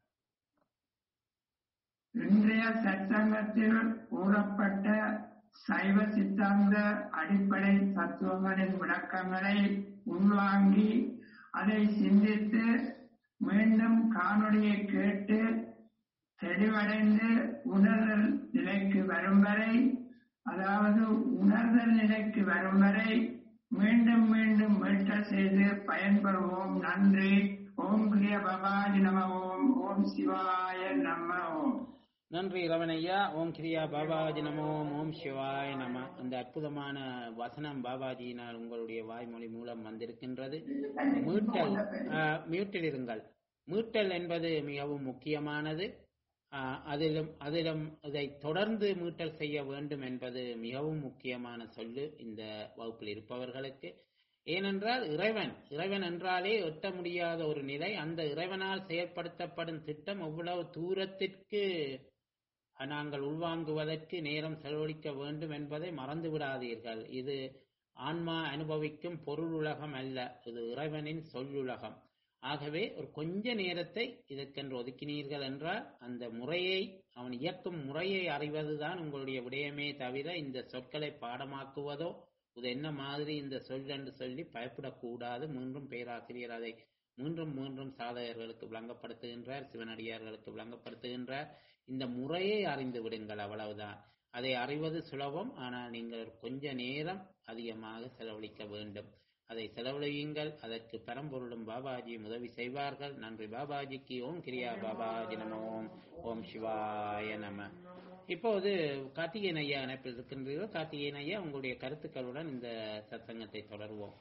இன்றைய சத்சங்கத்தில் கூறப்பட்ட சைவ சித்தாந்த அடிப்படை தத்துவங்களின் விளக்கங்களை உள்வாங்கி அதை சிந்தித்து மீண்டும் காணொளியை கேட்டு தெளிவடைந்து உணர்தல் நிலைக்கு வரும் வரை அதாவது உணர்தல் நிலைக்கு வரும் வரை மீண்டும் மீண்டும் மீட்டல் செய்து பயன்பெறுவோம் நன்றி ஓம் பிரிய பபாஜி நம ஓம் ஓம் சிவாய நம ஓம் நன்றி ரவணையா ஓம் கிரியா பாபாஜி நமோ ஓம் சிவாய நம அந்த அற்புதமான வசனம் பாபாஜியினால் உங்களுடைய வாய்மொழி மூலம் வந்திருக்கின்றது மீட்டல் ஆஹ், மியூட்டில் இருங்கள் மீட்டல் என்பது மிகவும் முக்கியமானது ஆஹ், அதிலும் அதிலும் இதை தொடர்ந்து மீட்டல் செய்ய வேண்டும் என்பது மிகவும் முக்கியமான சொல்லு இந்த வகுப்பில் இருப்பவர்களுக்கு ஏனென்றால் இறைவன் இறைவன் என்றாலே எட்ட முடியாத ஒரு நிலை அந்த இறைவனால் செயல்படுத்தப்படும் திட்டம் எவ்வளவு தூரத்திற்கு நாங்கள் உள்வாங்குவதற்கு நேரம் செலவழிக்க வேண்டும் என்பதை மறந்து விடாதீர்கள் இது ஆன்மா அனுபவிக்கும் பொருள் உலகம் அல்ல இது இறைவனின் சொல்லுலகம் ஆகவே ஒரு கொஞ்ச நேரத்தை இதற்கென்று ஒதுக்கினீர்கள் என்றால் அந்த முறையை அவன் இயக்கும் முறையை அறிவதுதான் உங்களுடைய விடயமே தவிர இந்த சொற்களை பாடமாக்குவதோ இது என்ன மாதிரி இந்த சொல் என்று சொல்லி பயப்படக்கூடாது மீண்டும் பேராசிரியர் அதை மீண்டும் மீண்டும் சாதகர்களுக்கு விளங்கப்படுத்துகின்றார் சிவனடியார்களுக்கு விளங்கப்படுத்துகின்றார் இந்த முறையை அறிந்து விடுங்கள் அவ்வளவுதான் அதை அறிவது சுலபம் ஆனால் நீங்கள் கொஞ்ச நேரம் அதிகமாக செலவழிக்க வேண்டும் அதை செலவழியுங்கள் அதற்கு பரம்பொருளும் பாபாஜியும் உதவி செய்வார்கள் நன்றி பாபாஜிக்கு ஓம் கிரியா பாபாஜி நம ஓம் ஓம் சிவாய நம இப்போது கார்த்திகேயன் ஐயா இணைப்பில் இருக்கின்றீர்கள் கார்த்திகேயன் ஐயா உங்களுடைய கருத்துக்களுடன் இந்த சத்சங்கத்தை தொடருவோம்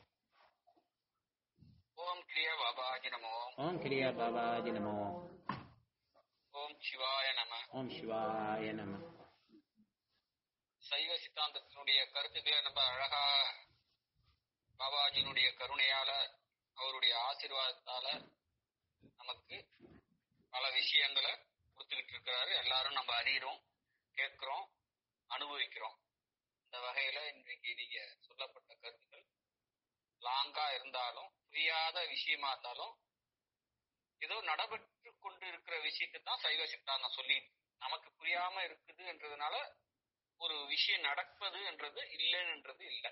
ஓம் கிரியா பாபாஜி நமோ ஓம் கிரியா பாபாஜி நம ஓம் சிவாய நம ஓம் சிவாய நம சைவ சித்தாந்தத்தினுடைய கருத்துக்களை நம்ம அழகா பாபாஜியினுடைய கருணையால அவருடைய ஆசீர்வாதத்தால நமக்கு பல விஷயங்களை கொடுத்துக்கிட்டு இருக்கிறாரு எல்லாரும் நம்ம அறிகிறோம் கேட்கிறோம் அனுபவிக்கிறோம் இந்த வகையில இன்றைக்கு நீங்க சொல்லப்பட்ட கருத்துக்கள் லாங்கா இருந்தாலும் புரியாத விஷயமா இருந்தாலும் ஏதோ நடைபெற்று கொண்டு இருக்கிற விஷயத்தை தான் சைவ சித்தாந்தம் சொல்லி நமக்கு புரியாம இருக்குது என்றதுனால ஒரு விஷயம் நடப்பது என்றது இல்லைன்றது இல்லை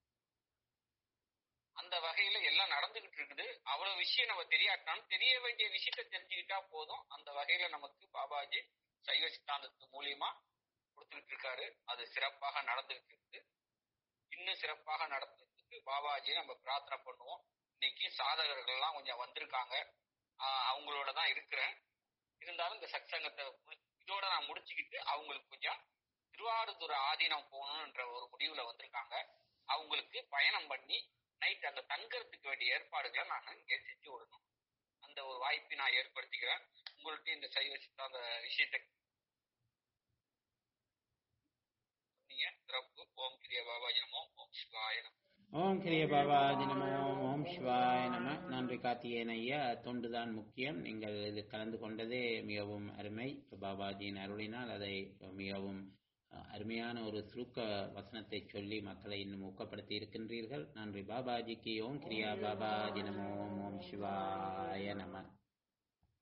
அந்த வகையில எல்லாம் நடந்துகிட்டு இருக்குது அவ்வளவு விஷயம் நம்ம தெரியாட்டாலும் தெரிய வேண்டிய விஷயத்த தெரிஞ்சுக்கிட்டா போதும் அந்த வகையில நமக்கு பாபாஜி சைவ சித்தாந்தத்து மூலியமா கொடுத்துக்கிட்டு இருக்காரு அது சிறப்பாக நடந்துகிட்டு இருக்குது இன்னும் சிறப்பாக நடத்துறதுக்கு பாபாஜி நம்ம பிரார்த்தனை பண்ணுவோம் இன்னைக்கு சாதகர்கள் எல்லாம் கொஞ்சம் வந்திருக்காங்க ஆஹ் அவங்களோட தான் இருக்கிறேன் இருந்தாலும் இந்த சத்சங்கத்தை மு- இதோட நான் முடிச்சுக்கிட்டு அவங்களுக்கு கொஞ்சம் திருவாரூர் ஆதீனம் போகணும்ன்ற ஒரு முடிவுல வந்திருக்காங்க அவங்களுக்கு பயணம் பண்ணி நைட் அங்க தங்கறதுக்கு வேண்டிய ஏற்பாடுகளை நான் இங்கே செஞ்சு விடணும் அந்த ஒரு வாய்ப்பை நான் ஏற்படுத்திக்கிறேன் உங்கள்ட்ட இந்த சைவ சித்தாந்த விஷயத்தை சொன்னீங்க சிறப்பு ஓம் கிரிய பாபாஜி நமோ ஓம் சிவாய நமோ ஓம் கிரிய பாபாஜி நமோ ஓம் சிவாய நம நன்றி கார்த்திகேயன் ஐயா தொண்டுதான் முக்கியம் நீங்கள் இது கலந்து கொண்டதே மிகவும் அருமை பாபாஜியின் அருளினால் அதை மிகவும் அஹ், அருமையான ஒரு சுருக்க வசனத்தை சொல்லி மக்களை இன்னும் ஊக்கப்படுத்தி இருக்கின்றீர்கள் நன்றி பாபாஜிக்கு ஓம் கிரியா பாபாஜி நமோ ஓம் சிவாய நம